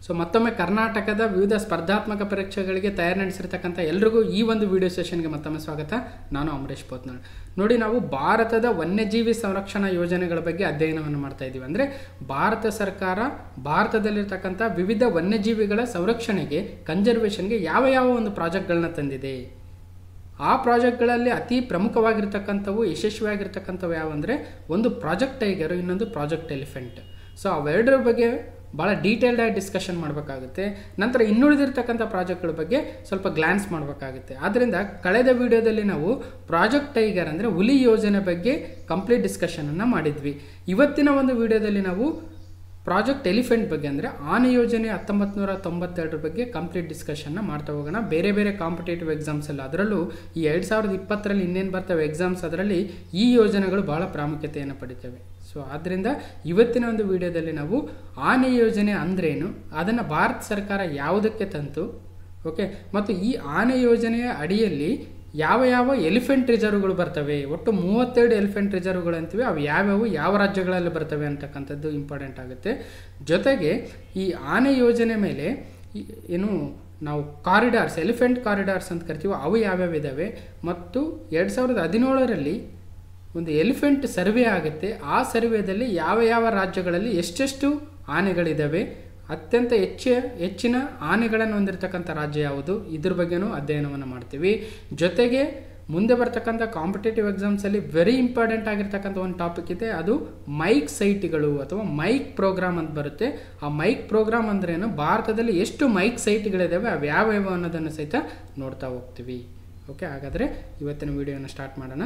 so ಮತ್ತೊಮ್ಮೆ ಕರ್ನಾಟಕದ ವಿವಿಧ ಸ್ಪರ್ಧಾತ್ಮಕ ಪರೀಕ್ಷೆಗಳಿಗೆ ತಯಾರಿ ನಡೆಸಿರ್ತಕ್ಕಂಥ ಎಲ್ರಿಗೂ ಈ ಒಂದು ವಿಡಿಯೋ ಸೆಷನ್ಗೆ ಮತ್ತೊಮ್ಮೆ ಸ್ವಾಗತ ನಾನು ಅಮರೇಶ್ ಪೋತ್ನಾಳ್ ನೋಡಿ ನಾವು ಭಾರತದ ವನ್ಯಜೀವಿ ಸಂರಕ್ಷಣಾ ಯೋಜನೆಗಳ ಬಗ್ಗೆ ಅಧ್ಯಯನವನ್ನು ಮಾಡ್ತಾ ಇದ್ದೀವಿ ಅಂದರೆ ಭಾರತ ಸರ್ಕಾರ ಭಾರತದಲ್ಲಿರ್ತಕ್ಕಂಥ ವಿವಿಧ ವನ್ಯಜೀವಿಗಳ ಸಂರಕ್ಷಣೆಗೆ ಕನ್ಸರ್ವೇಷನ್ಗೆ ಯಾವ ಯಾವ ಒಂದು ಪ್ರಾಜೆಕ್ಟ್ಗಳನ್ನ ತಂದಿದೆ ಆ ಪ್ರಾಜೆಕ್ಟ್ಗಳಲ್ಲಿ ಅತಿ ಪ್ರಮುಖವಾಗಿರ್ತಕ್ಕಂಥವು ಯಶಸ್ವಿಯಾಗಿರ್ತಕ್ಕಂಥವು ಯಾವಂದರೆ ಒಂದು ಪ್ರಾಜೆಕ್ಟ್ ಟೈಗರು ಇನ್ನೊಂದು ಪ್ರಾಜೆಕ್ಟ್ ಎಲಿಫೆಂಟ್ ಸೊ ಅವೆರಡರ ಬಗ್ಗೆ ಭಾಳ ಡೀಟೇಲ್ಡಾಗಿ ಡಿಸ್ಕಷನ್ ಮಾಡಬೇಕಾಗುತ್ತೆ ನಂತರ ಇನ್ನುಳಿದಿರ್ತಕ್ಕಂಥ ಪ್ರಾಜೆಕ್ಟ್ಗಳ ಬಗ್ಗೆ ಸ್ವಲ್ಪ ಗ್ಲ್ಯಾನ್ಸ್ ಮಾಡಬೇಕಾಗುತ್ತೆ ಆದ್ದರಿಂದ ಕಳೆದ ವಿಡಿಯೋದಲ್ಲಿ ನಾವು ಪ್ರಾಜೆಕ್ಟ್ ಟೈಗರ್ ಅಂದರೆ ಹುಲಿ ಯೋಜನೆ ಬಗ್ಗೆ ಕಂಪ್ಲೀಟ್ ಡಿಸ್ಕಷನನ್ನು ಮಾಡಿದ್ವಿ ಇವತ್ತಿನ ಒಂದು ವಿಡಿಯೋದಲ್ಲಿ ನಾವು ಪ್ರಾಜೆಕ್ಟ್ ಎಲಿಫೆಂಟ್ ಬಗ್ಗೆ ಅಂದರೆ ಆನೆ ಯೋಜನೆ ಹತ್ತೊಂಬತ್ತು ನೂರ ತೊಂಬತ್ತೆರಡರ ಬಗ್ಗೆ ಕಂಪ್ಲೀಟ್ ಡಿಸ್ಕಷನ್ನ ಮಾಡ್ತಾ ಹೋಗೋಣ ಬೇರೆ ಬೇರೆ ಕಾಂಪಿಟೇಟಿವ್ ಎಕ್ಸಾಮ್ಸ್ ಎಲ್ಲ ಅದರಲ್ಲೂ ಈ ಎರಡು ಸಾವಿರದ ಇಪ್ಪತ್ತರಲ್ಲಿ ಇನ್ನೇನು ಬರ್ತವೆ ಎಕ್ಸಾಮ್ಸ್ ಅದರಲ್ಲಿ ಈ ಯೋಜನೆಗಳು ಬಹಳ ಪ್ರಾಮುಖ್ಯತೆಯನ್ನು ಪಡಿತವೆ ಸೊ ಆದ್ದರಿಂದ ಇವತ್ತಿನ ಒಂದು ವಿಡಿಯೋದಲ್ಲಿ ನಾವು ಆನೆ ಯೋಜನೆ ಅಂದ್ರೇನು ಅದನ್ನು ಭಾರತ ಸರ್ಕಾರ ಯಾವುದಕ್ಕೆ ತಂತು ಓಕೆ ಮತ್ತು ಈ ಆನೆ ಯೋಜನೆಯ ಅಡಿಯಲ್ಲಿ ಯಾವ ಯಾವ ಎಲಿಫೆಂಟ್ ರಿಸರ್ವ್ಗಳು ಬರ್ತವೆ ಒಟ್ಟು ಮೂವತ್ತೆರಡು ಎಲಿಫೆಂಟ್ ರಿಸರ್ವ್ಗಳು ಅಂತೀವಿ ಅವು ಯಾವ್ಯಾವು ಯಾವ ರಾಜ್ಯಗಳಲ್ಲಿ ಬರ್ತವೆ ಅಂತಕ್ಕಂಥದ್ದು ಇಂಪಾರ್ಟೆಂಟ್ ಆಗುತ್ತೆ ಜೊತೆಗೆ ಈ ಆನೆ ಯೋಜನೆ ಮೇಲೆ ಈ- ಏನು ನಾವು ಕಾರಿಡಾರ್ಸ್ ಎಲಿಫೆಂಟ್ ಕಾರಿಡಾರ್ಸ್ ಅಂತ ಕರಿತೀವಿ ಅವು ಯಾವ್ಯಾವ ಇದ್ದಾವೆ ಮತ್ತು ಎರಡು ಸಾವಿರದ ಹದಿನೇಳರಲ್ಲಿ ಒಂದು ಎಲಿಫೆಂಟ್ ಸರ್ವೆ ಆಗುತ್ತೆ ಆ ಸರ್ವೆದಲ್ಲಿ ಯಾವ ಯಾವ ರಾಜ್ಯಗಳಲ್ಲಿ ಎಷ್ಟೆಷ್ಟು ಆನೆಗಳಿದ್ದಾವೆ ಅತ್ಯಂತ ಹೆಚ್ಚು ಹೆಚ್ಚಿನ ಆನೆಗಳನ್ನು ಹೊಂದಿರತಕ್ಕಂಥ ರಾಜ್ಯ ಯಾವುದು ಇದ್ರ ಬಗ್ಗೆನೂ ಅಧ್ಯಯನವನ್ನು ಮಾಡ್ತೀವಿ ಜೊತೆಗೆ ಮುಂದೆ ಬರ್ತಕ್ಕಂಥ ಕಾಂಪಿಟೇಟಿವ್ ಎಕ್ಸಾಮ್ಸಲ್ಲಿ ವೆರಿ ಇಂಪಾರ್ಟೆಂಟ್ ಆಗಿರ್ತಕ್ಕಂಥ ಒಂದು ಟಾಪಿಕ್ ಇದೆ ಅದು ಮೈಕ್ ಸೈಟ್ಗಳು ಅಥವಾ ಮೈಕ್ ಪ್ರೋಗ್ರಾಮ್ ಅಂತ ಬರುತ್ತೆ ಆ ಮೈಕ್ ಪ್ರೋಗ್ರಾಮ್ ಅಂದ್ರೇನು ಭಾರತದಲ್ಲಿ ಎಷ್ಟು ಮೈಕ್ ಸೈಟ್ಗಳಿದ್ದಾವೆ ಅವು ಯಾವ್ಯಾವ ಅನ್ನೋದನ್ನು ಸಹಿತ ನೋಡ್ತಾ ಹೋಗ್ತೀವಿ ಓಕೆ ಹಾಗಾದರೆ ಇವತ್ತಿನ ವಿಡಿಯೋನ ಸ್ಟಾರ್ಟ್ ಮಾಡೋಣ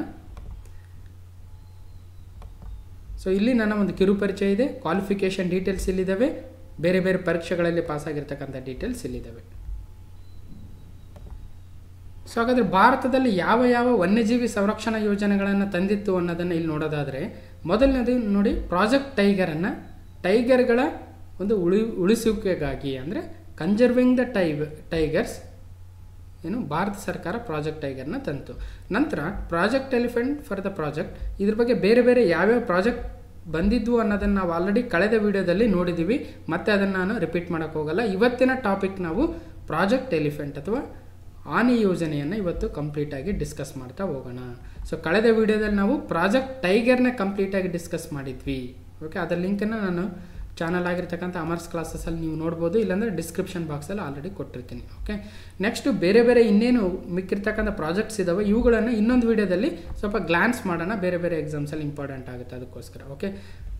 ಸೊ ಇಲ್ಲಿ ನನ್ನ ಒಂದು ಕಿರು ಪರಿಚಯ ಇದೆ ಕ್ವಾಲಿಫಿಕೇಷನ್ ಡೀಟೇಲ್ಸ್ ಇಲ್ಲಿದ್ದಾವೆ ಬೇರೆ ಬೇರೆ ಪರೀಕ್ಷೆಗಳಲ್ಲಿ ಪಾಸ್ ಆಗಿರ್ತಕ್ಕಂಥ ಡೀಟೇಲ್ಸ್ ಇಲ್ಲಿದ್ದಾವೆ ಸೊ ಹಾಗಾದರೆ ಭಾರತದಲ್ಲಿ ಯಾವ ಯಾವ ವನ್ಯಜೀವಿ ಸಂರಕ್ಷಣಾ ಯೋಜನೆಗಳನ್ನು ತಂದಿತ್ತು ಅನ್ನೋದನ್ನು ಇಲ್ಲಿ ನೋಡೋದಾದರೆ ಮೊದಲನೇದು ನೋಡಿ ಪ್ರಾಜೆಕ್ಟ್ ಟೈಗರನ್ನು ಟೈಗರ್ಗಳ ಒಂದು ಉಳಿ ಉಳಿಸುವಿಕೆಗಾಗಿ ಅಂದರೆ ಕನ್ಸರ್ವಿಂಗ್ ದ ಟೈ ಟೈಗರ್ಸ್ ಏನು ಭಾರತ ಸರ್ಕಾರ ಪ್ರಾಜೆಕ್ಟ್ ಟೈಗರ್ನ ತಂತು ನಂತರ project elephant for the project ಇದ್ರ ಬಗ್ಗೆ ಬೇರೆ ಬೇರೆ ಯಾವ್ಯಾವ ಪ್ರಾಜೆಕ್ಟ್ ಬಂದಿದ್ವು ಅನ್ನೋದನ್ನು ನಾವು ಆಲ್ರೆಡಿ ಕಳೆದ ವಿಡಿಯೋದಲ್ಲಿ ನೋಡಿದ್ದೀವಿ ಮತ್ತೆ ಅದನ್ನು ನಾನು ರಿಪೀಟ್ ಮಾಡೋಕ್ಕೆ ಹೋಗಲ್ಲ ಇವತ್ತಿನ ಟಾಪಿಕ್ ನಾವು ಪ್ರಾಜೆಕ್ಟ್ ಎಲಿಫೆಂಟ್ ಅಥವಾ ಆನೆ ಯೋಜನೆಯನ್ನು ಇವತ್ತು ಕಂಪ್ಲೀಟಾಗಿ ಡಿಸ್ಕಸ್ ಮಾಡ್ತಾ ಹೋಗೋಣ ಸೊ ಕಳೆದ ವಿಡಿಯೋದಲ್ಲಿ ನಾವು ಪ್ರಾಜೆಕ್ಟ್ ಟೈಗರ್ನ ಕಂಪ್ಲೀಟಾಗಿ ಡಿಸ್ಕಸ್ ಮಾಡಿದ್ವಿ ಓಕೆ ಅದರ ಲಿಂಕನ್ನು ನಾನು ಚಾನಲ್ ಆಗಿರ್ತಕ್ಕಂಥ ಅಮರ್ಸ್ ಕ್ಲಾಸಸಲ್ಲಿ ನೀವು ನೋಡ್ಬೋದು ಇಲ್ಲಾಂದರೆ ಡಿಸ್ಕ್ರಿಪ್ಷನ್ ಬಾಕ್ಸಲ್ಲಿ ಆಲ್ರೆಡಿ ಕೊಟ್ಟಿರ್ತೀನಿ ಓಕೆ ನೆಕ್ಸ್ಟು ಬೇರೆ ಬೇರೆ ಇನ್ನೇನು ಮಿಕ್ಕಿರ್ತಕ್ಕಂಥ ಪ್ರಾಜೆಕ್ಟ್ಸ್ ಇದ್ದಾವೆ ಇವುಗಳನ್ನು ಇನ್ನೊಂದು ವಿಡಿಯೋದಲ್ಲಿ ಸ್ವಲ್ಪ ಗ್ಲಾನ್ಸ್ ಮಾಡೋಣ ಬೇರೆ ಬೇರೆ ಎಕ್ಸಾಮ್ಸಲ್ಲಿ ಇಂಪಾರ್ಟೆಂಟ್ ಆಗುತ್ತೆ ಅದಕ್ಕೋಸ್ಕರ ಓಕೆ